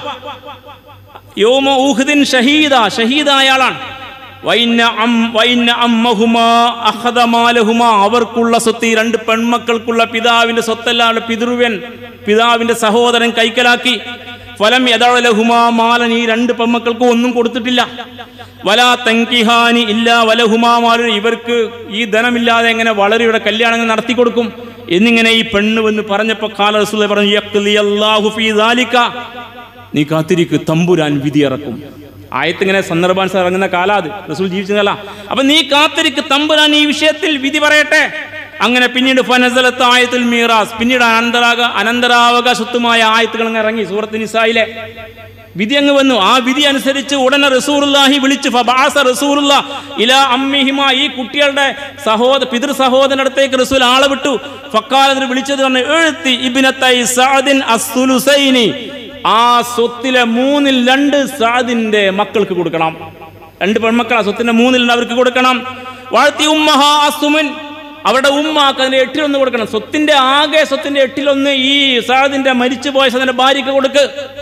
യോമ ഊഹദിൻ ഷഹീദ ഷഹീദായ ആളാണ് വൈന്ന അം വൈന്ന അമ്മഹുമാ അഹദ മാലഹുമാ അവർക്കുള്ള സ്വത്ത് ഈ രണ്ട് പെൺമക്കൾക്കുള്ള പിതാവിന്റെ സ്വത്തല്ലാതെ പിതൃവൻ പിതാവിന്റെ സഹോദരൻ കൈക്കലാക്കി ഫലം യഥാലഹുമാ മാലൻ ഈ രണ്ട് പെൺമക്കൾക്ക് ഒന്നും കൊടുത്തിട്ടില്ല വലാ തങ്കിഹാനി ഇല്ല വലഹുമാ മാലൻ ഇവർക്ക് ഈ ധനമില്ലാതെ എങ്ങനെ വളരെ ഇവിടെ കല്യാണങ്ങൾ നടത്തി കൊടുക്കും എന്നിങ്ങനെ ഈ പെണ്ണ് വന്ന് പറഞ്ഞപ്പോ കാല റസൂൽ പറഞ്ഞു യഖ്ലി അല്ലാഹു ഫീ ദാലിക നീ കാത്തിരിക്ക് തമ്പുരാൻ വിധി ഇറക്കും ആയത്തിങ്ങനെ സന്ദർഭാനുസരണം ഇറങ്ങുന്ന കാലാത് റസൂൽ ജീവിച്ചതല്ല അപ്പൊ നീ കാത്തിരിക്ക് തമ്പുരാൻ ഈ വിഷയത്തിൽ വിധി പറയട്ടെ അങ്ങനെ പിന്നീട് ഫനസലത്ത് ആയത്തുൽ മീറാസ് പിന്നീട് അനന്തരാക അനന്തരാവകാശത്വമായ ആയത്തുകൾ അങ്ങ് ഇറങ്ങി സൂറത്ത് നിസായിലെ വിധി അങ്ങ് വന്നു ആ വിധി അനുസരിച്ച് ഉടനെ റസൂറുല്ലാഹി വിളിച്ചു ഫബാസ റസൂറുല്ല ഇല അമ്മിഹിമ ഈ കുട്ടികളുടെ സഹോദര പിതൃ സഹോദരനടുത്തേക്ക് റസൂൽ ആളെ വിട്ടു ഫക്കാൽ വിളിച്ചത് പറഞ്ഞു എഴുത്തി ഇബിനത്തൈ സഅദിൻ അസ്സുലുസൈനി ആ സ്വത്തിലെ മൂന്നിൽ രണ്ട് സഅദിന്റെ മക്കൾക്ക് കൊടുക്കണം രണ്ട് പെൺമക്കളാ സ്വത്തിന്റെ മൂന്നിൽ രണ്ട് അവർക്ക് കൊടുക്കണം വാഴ്ത്തി ഉമ്മഹ അസുമൻ അവരുടെ ഉമ്മാക്ക് അതിന്റെ എട്ടിലൊന്ന് കൊടുക്കണം സ്വത്തിന്റെ ആകെ സ്വത്തിന്റെ എട്ടിലൊന്ന് ഈ സഅദിന്റെ മരിച്ചുപോയ സഅദിന്റെ ഭാര്യക്ക് കൊടുക്ക്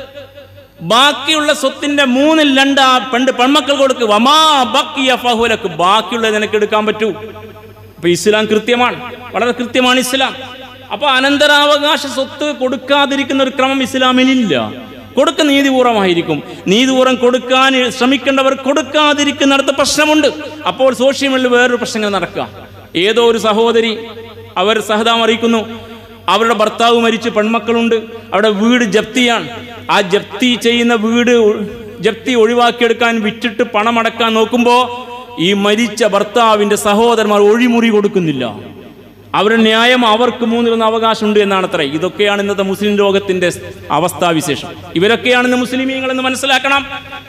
ബാക്കിയുള്ള സ്വത്തിന്റെ മൂന്നിൽ രണ്ട് ആ പണ്ട് പെൺമക്കൾ കൊടുക്ക് വമാ ബക്കിയ ഫഹുലക്ക് ബാക്കിയുള്ളത് നിനക്ക് എടുക്കാൻ പറ്റൂ അപ്പൊ ഇസ്ലാം കൃത്യമാണ് വളരെ കൃത്യമാണ് ഇസ്ലാം അപ്പൊ അനന്തരാവകാശ സ്വത്ത് കൊടുക്കാതിരിക്കുന്ന ഒരു ക്രമം ഇസ്ലാമിനില്ല കൊടുക്ക നീതിപൂർവമായിരിക്കും നീതിപൂർവം കൊടുക്കാൻ ശ്രമിക്കേണ്ടവർ കൊടുക്കാതിരിക്കുന്നിടത്ത് പ്രശ്നമുണ്ട് അപ്പോൾ സോഷ്യൽ മീഡിയയിൽ വേറൊരു പ്രശ്നങ്ങൾ നടക്കുക ഏതോ ഒരു സഹോദരി അവർ സഹതാം അറിയിക്കുന്നു അവരുടെ ഭർത്താവ് മരിച്ച് പെൺമക്കളുണ്ട് അവിടെ വീട് ജപ്തിയാണ് ആ ജപ്തി ചെയ്യുന്ന വീട് ഒ- ജപ്തി ഒഴിവാക്കിയെടുക്കാൻ വിറ്റിട്ട് പണമടക്കാൻ നോക്കുമ്പോൾ ഈ മരിച്ച ഭർത്താവിന്റെ സഹോദരന്മാർ ഒഴിമുറി കൊടുക്കുന്നില്ല അവരുടെ ന്യായം അവർക്ക് മൂന്നിലൊന്ന് അവകാശമുണ്ട് എന്നാണ് അത്ര ഇതൊക്കെയാണ് ഇന്നത്തെ മുസ്ലിം ലോകത്തിന്റെ അവസ്ഥാവിശേഷം ഇവരൊക്കെയാണ് ഇന്ന് മുസ്ലിമീങ്ങൾ എന്ന് മനസ്സിലാക്കണം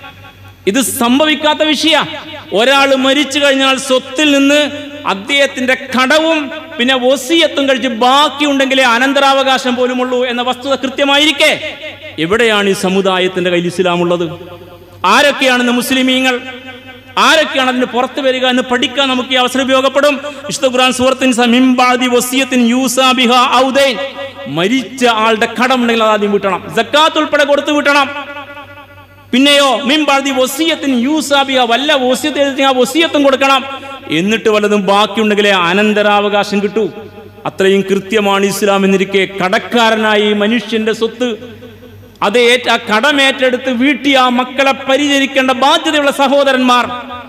ഇത് സംഭവിക്കാത്ത വിഷയ ഒരാൾ മരിച്ചു കഴിഞ്ഞാൽ സ്വത്തിൽ നിന്ന് അദ്ദേഹത്തിന്റെ കടവും പിന്നെ വസിയത്തും കഴിച്ച് ബാക്കിയുണ്ടെങ്കിലേ അനന്തരാവകാശം പോലുമുള്ളൂ എന്ന വസ്തുത കൃത്യമായിരിക്കെ എവിടെയാണ് ഈ സമുദായത്തിന്റെ കയ്യിൽ ഇസ്ലാം ഉള്ളത് ആരൊക്കെയാണ് ഇന്ന് മുസ്ലിമീങ്ങൾ ആരൊക്കെയാണ് അതിന് പുറത്തു വരിക എന്ന് പഠിക്കാൻ നമുക്ക് ഈ അവസരം ഉപയോഗപ്പെടും വിശുദ്ധ ഖുർആൻ സൂറത്തിൻ സമിംബാദി വസിയത്തിൻ യൂസാ ബിഹാ ഔദൈൻ മരിച്ച ആളുടെ കടം ഉണ്ടെങ്കിൽ അത് ആദ്യം വീട്ടണം സക്കാത്ത് ഉൾപ്പെടെ കൊടുത്തു വീട്ടണം പിന്നെയോ മിംബാദി വസിയത്തിന് യൂസാബിയ വല്ല വസിയത്ത് എഴുതി ആ വസിയത്തും കൊടുക്കണം എന്നിട്ട് വല്ലതും ബാക്കിയുണ്ടെങ്കിലേ അനന്തരാവകാശം കിട്ടൂ അത്രയും കൃത്യമാണ് ഇസ്ലാം എന്നിരിക്കെ കടക്കാരനായി ഈ മനുഷ്യന്റെ സ്വത്ത് അത് ഏറ്റ ആ കടമേറ്റെടുത്ത് വീട്ടി ആ മക്കളെ പരിചരിക്കേണ്ട ബാധ്യതയുള്ള സഹോദരന്മാർ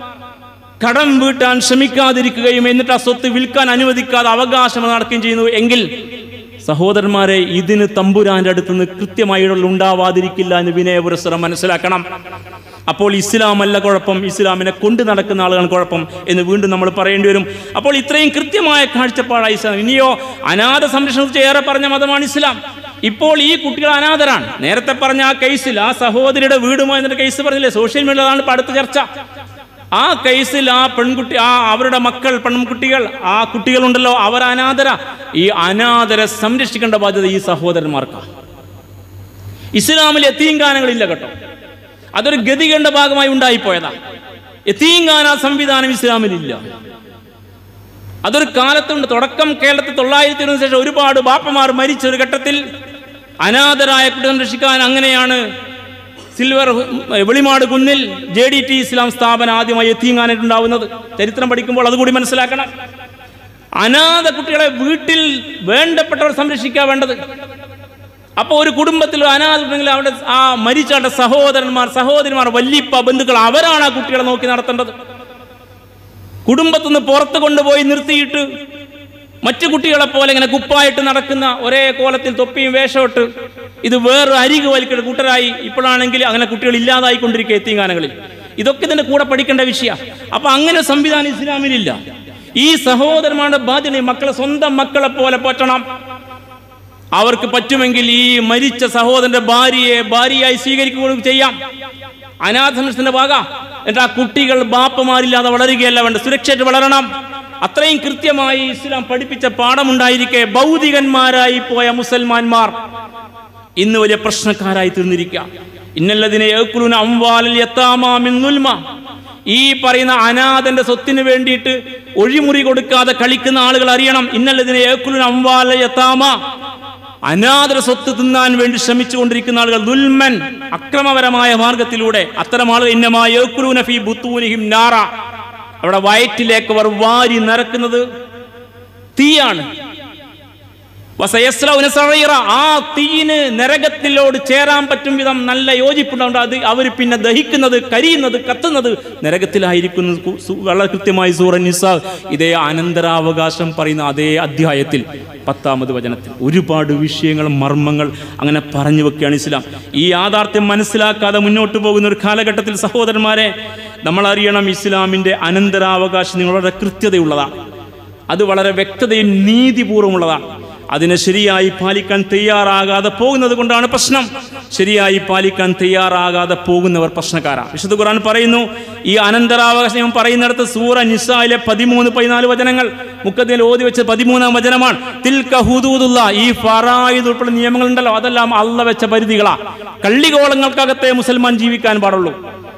കടം വീട്ടാൻ ശ്രമിക്കാതിരിക്കുകയും എന്നിട്ട് ആ സ്വത്ത് വിൽക്കാൻ അനുവദിക്കാതെ അവകാശം നടക്കുകയും ചെയ്യുന്നു എങ്കിൽ സഹോദരന്മാരെ ഇതിന് തമ്പുരാന്റെ അടുത്ത് നിന്ന് കൃത്യമായി ഇടപെടൽ ഉണ്ടാവാതിരിക്കില്ല എന്ന് വിനയപുരസ്സരം മനസ്സിലാക്കണം അപ്പോൾ ഇസ്ലാം അല്ല കുഴപ്പം ഇസ്ലാമിനെ കൊണ്ട് നടക്കുന്ന ആളുകളാണ് കുഴപ്പം എന്ന് വീണ്ടും നമ്മൾ പറയേണ്ടി വരും അപ്പോൾ ഇത്രയും കൃത്യമായ കാഴ്ചപ്പാടായി ഇസ്ലാം ഇനിയോ അനാഥ സംരക്ഷണത്തെ ഏറെ പറഞ്ഞ മതമാണ് ഇസ്ലാം ഇപ്പോൾ ഈ കുട്ടികൾ അനാഥരാണ് നേരത്തെ പറഞ്ഞ ആ കേസിൽ ആ സഹോദരിയുടെ വീടുമായി എന്നൊരു കേസ് പറഞ്ഞില്ലേ സോഷ്യൽ മീഡിയയിലാണ് ഇപ്പോൾ അടുത്ത ചർച്ച ആ കേസിൽ ആ പെൺകുട്ടി ആ അവരുടെ മക്കൾ പെൺകുട്ടികൾ ആ കുട്ടികളുണ്ടല്ലോ അവർ അനാഥര ഈ അനാഥരെ സംരക്ഷിക്കേണ്ട ബാധ്യത ഈ സഹോദരന്മാർക്കാണ് ഇസ്ലാമിൽ എത്തീങ്കാനങ്ങളില്ല കേട്ടോ അതൊരു ഗതികേണ്ട ഭാഗമായി ഉണ്ടായിപ്പോയതാ എത്തീങ്കാന സംവിധാനം ഇസ്ലാമിലില്ല അതൊരു കാലത്തുണ്ട് തുടക്കം കേരളത്തിൽ തൊള്ളായിരത്തി ഇരുപതിനു ശേഷം ഒരുപാട് ബാപ്പമാർ മരിച്ച ഒരു ഘട്ടത്തിൽ അനാഥരായ കുട്ടികളെ സംരക്ഷിക്കാൻ അങ്ങനെയാണ് സിൽവർ ഹു- വെളിമാട് കുന്നിൽ ജെ ഡി ടി ഇസ്ലാം സ്ഥാപനം ആദ്യമായി എത്തിങ്ങാനായിട്ടുണ്ടാവുന്നത് ചരിത്രം പഠിക്കുമ്പോൾ അതുകൂടി മനസ്സിലാക്കണം അനാഥ കുട്ടികളെ വീട്ടിൽ വേണ്ടപ്പെട്ടവർ സംരക്ഷിക്കുക വേണ്ടത് അപ്പോൾ ഒരു കുടുംബത്തിൽ ഒരു അനാഥ ഉണ്ടെങ്കിൽ അവിടെ ആ മരിച്ചവരുടെ സഹോദരന്മാർ സഹോദരിമാർ വല്യപ്പ ബന്ധുക്കൾ അവരാണ് ആ കുട്ടികളെ നോക്കി നടത്തേണ്ടത് കുടുംബത്തുനിന്ന് പുറത്ത് കൊണ്ടുപോയി നിർത്തിയിട്ട് മറ്റു കുട്ടികളെ പോലെ ഇങ്ങനെ കുപ്പായിട്ട് നടക്കുന്ന ഒരേ കോലത്തിൽ തൊപ്പിയും വേഷമിട്ട് ഇത് വേറെ അരികു വലിക്കുന്ന കൂട്ടരായി ഇപ്പോഴാണെങ്കിൽ അങ്ങനെ കുട്ടികൾ ഇല്ലാതായിക്കൊണ്ടിരിക്കുക എത്തിങ്ങാനങ്ങളിൽ ഇതൊക്കെ ഇതിന്റെ കൂടെ പഠിക്കേണ്ട വിഷയ അപ്പൊ അങ്ങനെ സംവിധാനം ഇസ്ലാമിലില്ല ഈ സഹോദരന്മാരുടെ ബാധ്യത ഈ മക്കളെ സ്വന്തം മക്കളെ പോലെ പോറ്റണം അവർക്ക് പറ്റുമെങ്കിൽ ഈ മരിച്ച സഹോദരന്റെ ഭാര്യയെ ഭാര്യയായി സ്വീകരിക്കുകയും ചെയ്യാം അനാഥമനത്തിന്റെ ഭാഗ എന്നിട്ട് ആ കുട്ടികൾ ബാപ്പമാരില്ലാതെ വളരുകയല്ല വേണ്ട സുരക്ഷയായിട്ട് വളരണം അത്രയും കൃത്യമായി ഇസ്ലാം പഠിപ്പിച്ച പാഠമുണ്ടായിരിക്കെ ഭൗതികന്മാരായി പോയ മുസൽമാന്മാർ ഇന്ന് വലിയ പ്രശ്നക്കാരായി തീർന്നിരിക്കുക ഇന്നല്ലതിനെ ഏക്കുലുന അംവാലൽ യത്താമാ മിൻ നുൽമ. ഈ പറയുന്ന അനാഥന്റെ സ്വത്തിന് വേണ്ടിയിട്ട് ഒഴിമുറി കൊടുക്കാതെ കളിക്കുന്ന ആളുകൾ അറിയണം ഇന്നല്ലതിനെ ഏക്കുലുന അംവാല യത്താമ അനാഥര സ്വത്ത് തിന്നാൻ വേണ്ടി ശ്രമിച്ചുകൊണ്ടിരിക്കുന്ന ആളുകൾ ദുൽമൻ അക്രമപരമായ മാർഗത്തിലൂടെ അത്തരം ആളുകൾ ഇന്നമായ ഏക്കുലൂന ഫീ ബുത്തൂനിഹിം നാറ അവിടെ വയറ്റിലേക്ക് അവർ വാരി നിറക്കുന്നത് തീയാണ് വസയസ്ലൗന സഴീറ. ആ തീയിന് നരകത്തിലോട് ചേരാൻ പറ്റും വിധം നല്ല യോജിപ്പുണ്ടാവും അത് അവർ പിന്നെ ദഹിക്കുന്നത് കരിയുന്നത് കത്തുന്നത് നരകത്തിലായിരിക്കുന്നു കു- സു- വളരെ കൃത്യമായി സൂറൻ നിസാ ഇതേ അനന്തരാവകാശം പറയുന്ന അതേ അധ്യായത്തിൽ പത്താമത് വചനത്തിൽ ഒരുപാട് വിഷയങ്ങൾ മർമ്മങ്ങൾ അങ്ങനെ പറഞ്ഞു വെക്കുകയാണ് ഇസ്ലാം ഈ യാഥാർത്ഥ്യം മനസ്സിലാക്കാതെ മുന്നോട്ട് പോകുന്ന ഒരു കാലഘട്ടത്തിൽ സഹോദരന്മാരെ നമ്മൾ അറിയണം ഇസ്ലാമിൻ്റെ അനന്തരാവകാശം നിങ്ങളുടെ കൃത്യതയുള്ളതാണ് അത് വളരെ വ്യക്തതയും നീതിപൂർവ്വമുള്ളതാണ് അതിനെ ശരിയായി പാലിക്കാൻ തയ്യാറാകാതെ പോകുന്നത് കൊണ്ടാണ് പ്രശ്നം ശരിയായി പാലിക്കാൻ തയ്യാറാകാതെ പോകുന്നവർ പ്രശ്നക്കാരാണ് വിശുദ്ധ ഖുർആൻ പറയുന്നു ഈ അനന്തരാവകാശ നിയമം പറയുന്നിടത്ത് സൂറ നിസായിലെ പതിമൂന്ന് പതിനാല് വചനങ്ങൾ മുക്കത്തിൽ ഓതി വെച്ച പതിമൂന്നാം വചനമാണ് തിൽക ഹുദൂദുള്ള ഈ ഫറായിദ് ഉൾപ്പെടെ നിയമങ്ങളുണ്ടല്ലോ അതെല്ലാം അള്ള വെച്ച പരിധികളാ കള്ളികോളങ്ങൾക്കകത്തെ മുസൽമാൻ ജീവിക്കാൻ പാടുള്ളൂ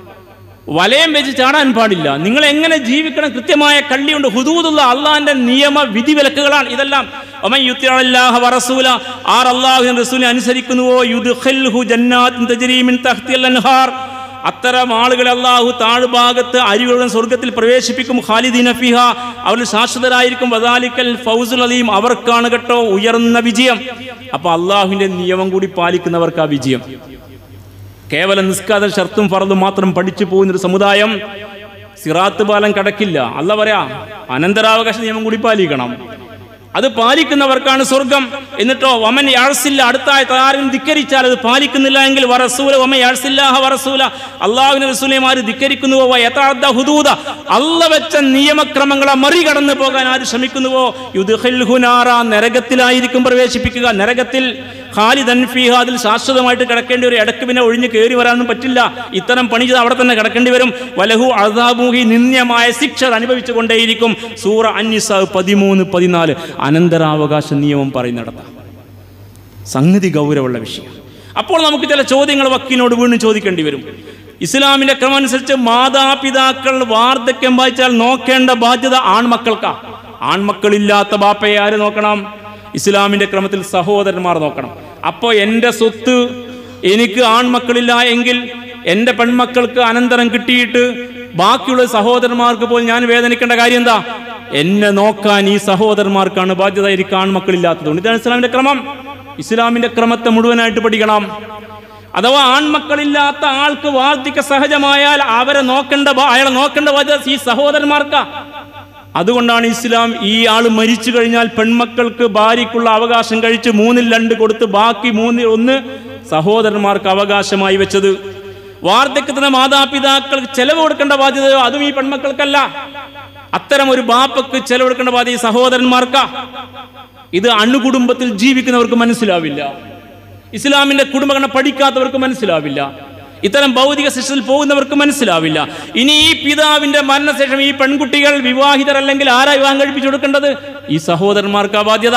വലയം വെച്ച് ചാടാൻ പാടില്ല നിങ്ങൾ എങ്ങനെ ജീവിക്കണം കൃത്യമായ കള്ളിയുണ്ട് ഹുദൂദുള്ള അള്ളാഹിന്റെ നിയമ വിധിവിലക്കുകളാണ് ഇതെല്ലാം ഒമൻ യുത്തിഅല്ലാഹ വറസൂല ആർ അല്ലാഹുവിൻ റസൂലിനെ അനുസരിക്കുന്നുവോ യുദ്ഖിൽഹു ജന്നാത്തിൻ തജ്രി മിൻ തഹ്തിൽ അൻഹാർ അത്തരം ആളുകളെ അള്ളാഹു താഴ്ഭാഗത്ത് അരികളുടെ സ്വർഗത്തിൽ പ്രവേശിപ്പിക്കും ഖാലിദീന ഫിഹ അവർ ശാശ്വതരായിരിക്കും വദാലിക്കൽ ഫൗസുൽ അലീം അവർക്കാണ് കേട്ടോ ഉയർന്ന വിജയം അപ്പൊ അള്ളാഹുവിന്റെ നിയമം കൂടി പാലിക്കുന്നവർക്ക് ആ വിജയം കേവലം നിസ്കാര ഷർത്തും ഫറതും മാത്രം പഠിച്ചു പോകുന്നൊരു സമുദായം സിറാത്ത് പാലം കടക്കില്ല അല്ല പറയാ അനന്തരാവകാശ നിയമം കൂടി പാലിക്കണം അത് പാലിക്കുന്നവർക്കാണ് സ്വർഗം എന്നിട്ടോ വമൻ യാഴ്സില്ല അടുത്തായ താരം ധിക്കരിച്ചാൽ അത് പാലിക്കുന്നില്ല എങ്കിൽ വറസൂല വമൻ യാഴ്സില്ലാഹ വറസൂല അള്ളാഹുവിന്റെ റസൂലമാര് ധിക്കരിക്കുന്നുവോ യഥാർത്ഥ ഹുദൂദ അല്ല വെച്ച നിയമക്രമങ്ങളെ മറികടന്നു പോകാൻ ആര് ശ്രമിക്കുന്നുവോ യുദ്ഹുനാറ നരകത്തിലായിരിക്കും പ്രവേശിപ്പിക്കുക നരകത്തിൽ ഖാലിദൻ ഫീഹ അതിൽ ശാശ്വതമായിട്ട് കിടക്കേണ്ടി വരും ഇടയ്ക്ക് പിന്നെ ഒഴിഞ്ഞ് കയറി വരാനൊന്നും പറ്റില്ല ഇത്തരം പണി ചെയ്ത് അവിടെ തന്നെ കിടക്കേണ്ടി വരും വലഹു അസാബൂഹി നിന്ദ്യമായ ശിക്ഷ അനുഭവിച്ചു കൊണ്ടേയിരിക്കും സൂറ അന്നിസ പതിമൂന്ന് പതിനാല് അനന്തരാവകാശ നിയമം പറയുന്നിടത്ത സംഗതി ഗൗരവമുള്ള വിഷയം അപ്പോൾ നമുക്ക് ചില ചോദ്യങ്ങൾ വക്കീലിനോട് വീണ്ടും ചോദിക്കേണ്ടി വരും ഇസ്ലാമിന്റെ ക്രമം അനുസരിച്ച് മാതാപിതാക്കൾ വാർദ്ധക്യം വായിച്ചാൽ നോക്കേണ്ട ബാധ്യത ആൺമക്കൾക്കാ ആൺമക്കളില്ലാത്ത ബാപ്പയെ ആര് നോക്കണം ഇസ്ലാമിന്റെ ക്രമത്തിൽ സഹോദരന്മാർ നോക്കണം അപ്പോൾ എൻ്റെ സ്വത്ത് എനിക്ക് ആൺമക്കളില്ല എങ്കിൽ എൻ്റെ പെൺമക്കൾക്ക് അനന്തരം കിട്ടിയിട്ട് ബാക്കിയുള്ള സഹോദരന്മാർക്ക് പോലും ഞാൻ വേദനിക്കേണ്ട കാര്യം എന്താ എന്നെ നോക്കാൻ ഈ സഹോദരന്മാർക്കാണ് ബാധ്യത എനിക്ക് ആൺമക്കളില്ലാത്തതുകൊണ്ട് ഇതാണ് ഇസ്ലാമിന്റെ ക്രമം ഇസ്ലാമിന്റെ ക്രമത്തെ മുഴുവനായിട്ട് പഠിക്കണം അഥവാ ആൺമക്കളില്ലാത്ത ആൾക്ക് വാർദ്ധക്യ സഹജമായാൽ അവരെ നോക്കേണ്ട ബാ- അയാളെ നോക്കേണ്ട ബാധ്യത ഈ സഹോദരന്മാർക്കാ അതുകൊണ്ടാണ് ഇസ്ലാം ഈ ആൾ മരിച്ചു കഴിഞ്ഞാൽ പെൺമക്കൾക്ക് ഭാര്യയ്ക്കുള്ള അവകാശം കഴിച്ച് മൂന്നിൽ രണ്ട് കൊടുത്ത് ബാക്കി മൂന്നിൽ ഒന്ന് സഹോദരന്മാർക്ക് അവകാശമായി വെച്ചത് വാർദ്ധക്യത്തിന് മാതാപിതാക്കൾക്ക് ചെലവ് കൊടുക്കേണ്ട ബാധ്യതയോ അതും ഈ പെൺമക്കൾക്കല്ല അത്തരം ഒരു ബാപ്പക്ക് ചെലവ് കൊടുക്കേണ്ട ബാധ്യത ഈ സഹോദരന്മാർക്കാ ഇത് അണുകുടുംബത്തിൽ ജീവിക്കുന്നവർക്ക് മനസ്സിലാവില്ല ഇസ്ലാമിന്റെ കുടുംബഘടന പഠിക്കാത്തവർക്ക് മനസ്സിലാവില്ല ഇത്തരം ഭൗതിക ശിക്ഷയിൽ പോകുന്നവർക്ക് മനസ്സിലാവില്ല ഇനി ഈ പിതാവിന്റെ മരണശേഷം ഈ പെൺകുട്ടികൾ വിവാഹിതരല്ലെങ്കിൽ ആരാ വിവാഹം കഴിപ്പിച്ചു കൊടുക്കേണ്ടത് ഈ സഹോദരന്മാർക്ക് ആ ബാധ്യത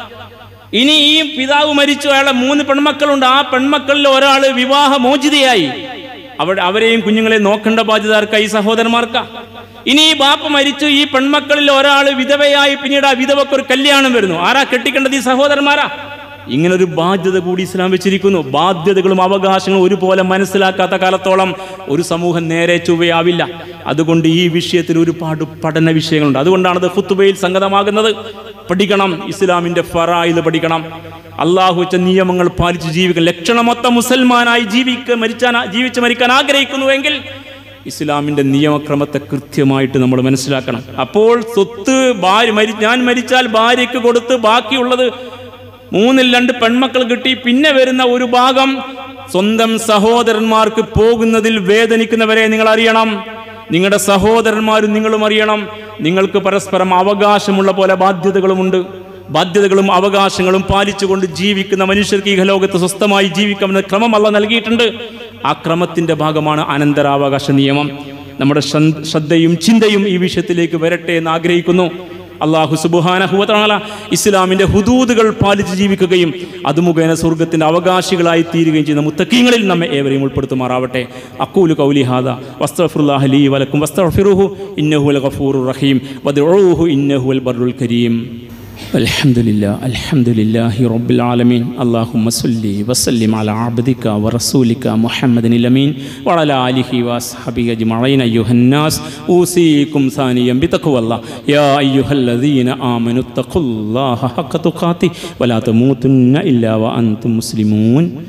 ഇനി ഈ പിതാവ് മരിച്ചു അയാളെ മൂന്ന് പെൺമക്കളുണ്ട് ആ പെൺമക്കളിൽ ഒരാൾ വിവാഹമോചിതയായി അവിടെ അവരെയും കുഞ്ഞുങ്ങളെ നോക്കേണ്ട ബാധ്യത ആർക്കാ ഈ സഹോദരന്മാർക്കാ ഇനി ഈ ബാപ്പ മരിച്ചു ഈ പെൺമക്കളിൽ ഒരാൾ വിധവയായി പിന്നീട് ആ വിധവക്ക് ഒരു കല്യാണം വരുന്നു ആരാ കെട്ടിക്കേണ്ടത് ഈ സഹോദരന്മാരാ ഇങ്ങനൊരു ബാധ്യത കൂടി ഇസ്ലാം വെച്ചിരിക്കുന്നു ബാധ്യതകളും അവകാശങ്ങളും ഒരുപോലെ മനസ്സിലാക്കാത്ത കാലത്തോളം ഒരു സമൂഹം നേരെ ചൊവ്വയാവില്ല അതുകൊണ്ട് ഈ വിഷയത്തിൽ ഒരുപാട് പഠന വിഷയങ്ങളുണ്ട് അതുകൊണ്ടാണ് അത് ഹുത്തുബയിൽ സംഗതമാകുന്നത് പഠിക്കണം ഇസ്ലാമിന്റെ ഫറായിൽ പഠിക്കണം അള്ളാഹു വെച്ച നിയമങ്ങൾ പാലിച്ച് ജീവിക്കണം ലക്ഷണമൊത്ത മുസൽമാനായി ജീവിക്ക മരിച്ചാൻ ജീവിച്ച് മരിക്കാൻ ആഗ്രഹിക്കുന്നുവെങ്കിൽ ഇസ്ലാമിന്റെ നിയമക്രമത്തെ കൃത്യമായിട്ട് നമ്മൾ മനസ്സിലാക്കണം അപ്പോൾ സ്വത്ത് ഭാര്യ മരി ഞാൻ മരിച്ചാൽ ഭാര്യയ്ക്ക് കൊടുത്ത് ബാക്കിയുള്ളത് മൂന്നിൽ രണ്ട് പെൺമക്കൾ കിട്ടി പിന്നെ വരുന്ന ഒരു ഭാഗം സ്വന്തം സഹോദരന്മാർക്ക് പോകുന്നതിൽ വേദനിക്കുന്നവരെ നിങ്ങൾ അറിയണം നിങ്ങളുടെ സഹോദരന്മാരും നിങ്ങളും അറിയണം നിങ്ങൾക്ക് പരസ്പരം അവകാശമുള്ള പോലെ ബാധ്യതകളുമുണ്ട് ബാധ്യതകളും അവകാശങ്ങളും പാലിച്ചുകൊണ്ട് ജീവിക്കുന്ന മനുഷ്യർക്ക് ഈ ലോകത്ത് സ്വസ്ഥമായി ജീവിക്കാമെന്ന ക്രമം അല്ല നൽകിയിട്ടുണ്ട് ആ ക്രമത്തിന്റെ ഭാഗമാണ് അനന്തരാവകാശ നിയമം നമ്മുടെ ശ്രദ്ധ- ശ്രദ്ധയും ചിന്തയും ഈ വിഷയത്തിലേക്ക് വരട്ടെ എന്ന് ആഗ്രഹിക്കുന്നു അള്ളാഹു സുബുഹാനഹുവല ഇസ്ലാമിന്റെ ഹുദൂദുകൾ പാലിച്ച് ജീവിക്കുകയും അത് മുഖേന സ്വർഗത്തിന്റെ അവകാശികളായി തീരുകയും ചെയ്യുന്ന മുത്തക്കീങ്ങളിൽ നമ്മെ ഏവരെയും ഉൾപ്പെടുത്തുമാറാവട്ടെ അക്കൂലു കൗലി ഹാദ വസ്തഫുല്ലാഹ് ലീ വലക്കും വസ്തഫിറുഹു ഇന്നഹു അൽ ഗഫൂറുർ റഹീം വദ്ഉഹു ഇന്നഹു അൽ ബർറുൽ കരീം الحمد لله الحمد لله رب العالمين اللهم صل وسلم على عبدك ورسولك محمد الأمين وعلى آله وأصحابه أجمعين أيها الناس أوصيكم ثانيا بتقوى الله يا أيها الذين آمنوا اتقوا الله حق تقاته ولا تموتن إلا وأنتم مسلمون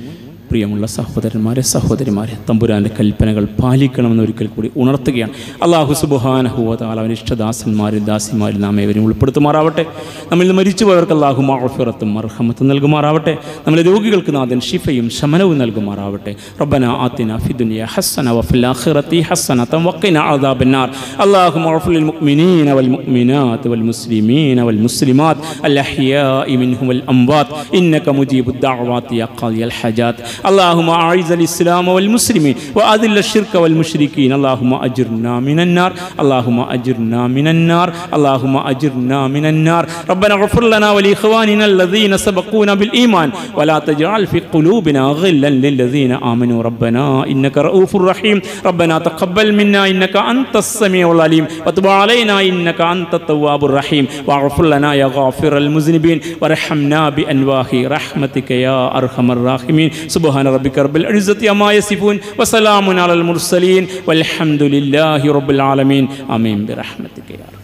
പ്രിയമുള്ള സഹോദരന്മാരെ സഹോദരിമാരെ തമ്പുരാൻ്റെ കൽപ്പനകൾ പാലിക്കണമെന്ന് ഒരിക്കൽ കൂടി ഉണർത്തുകയാണ് അള്ളാഹു സുബുഹാനഹുവതാൽ അവൻ ഇഷ്ടദാസന്മാരിൽ ദാസിമാരിൽ നാം ഏവരും ഉൾപ്പെടുത്തുമാറാവട്ടെ നമ്മിൽ നിന്ന് മരിച്ചുപോയവർക്ക് അള്ളാഹു മാഫിറത്തും മർഹമത്തും നൽകുമാറാവട്ടെ നമ്മളെ രോഗികൾക്ക് നാഥൻ ഷിഫയും ശമനവും നൽകുമാറാവട്ടെ റബ്ബന ആത്തിന ഫിദുനിയ ഹസ്സന വഫിൽ ആഖിറതി ഹസ്സനത വഖിന അദാബന്നാർ اللهم اغفر للمؤمنين والمؤمنات والمسلمين والمسلمات الأحياء منهم والأموات إنك مجيب الدعوات يا قاضي الحاجات اللهم أعز الإسلام والمسلمين وأذل الشرك والمشركين اللهم أجرنا من النار اللهم أجرنا من النار اللهم أجرنا من النار ربنا اغفر لنا ولإخواننا الذين سبقونا بالإيمان ولا تجعل في قلوبنا غلا للذين آمنوا ربنا إنك رؤوف رحيم ربنا تقبل منا إنك أنت السميع العليم وتب علينا إنك أنت التواب الرحيم واغفر لنا يا غافر المذنبين وارحمنا بأنواه رحمتك يا أرحم الراحمين سبحان ربك رب العزة عما يصفون وسلام على المرسلين والحمد لله رب العالمين آمين برحمتك يا رب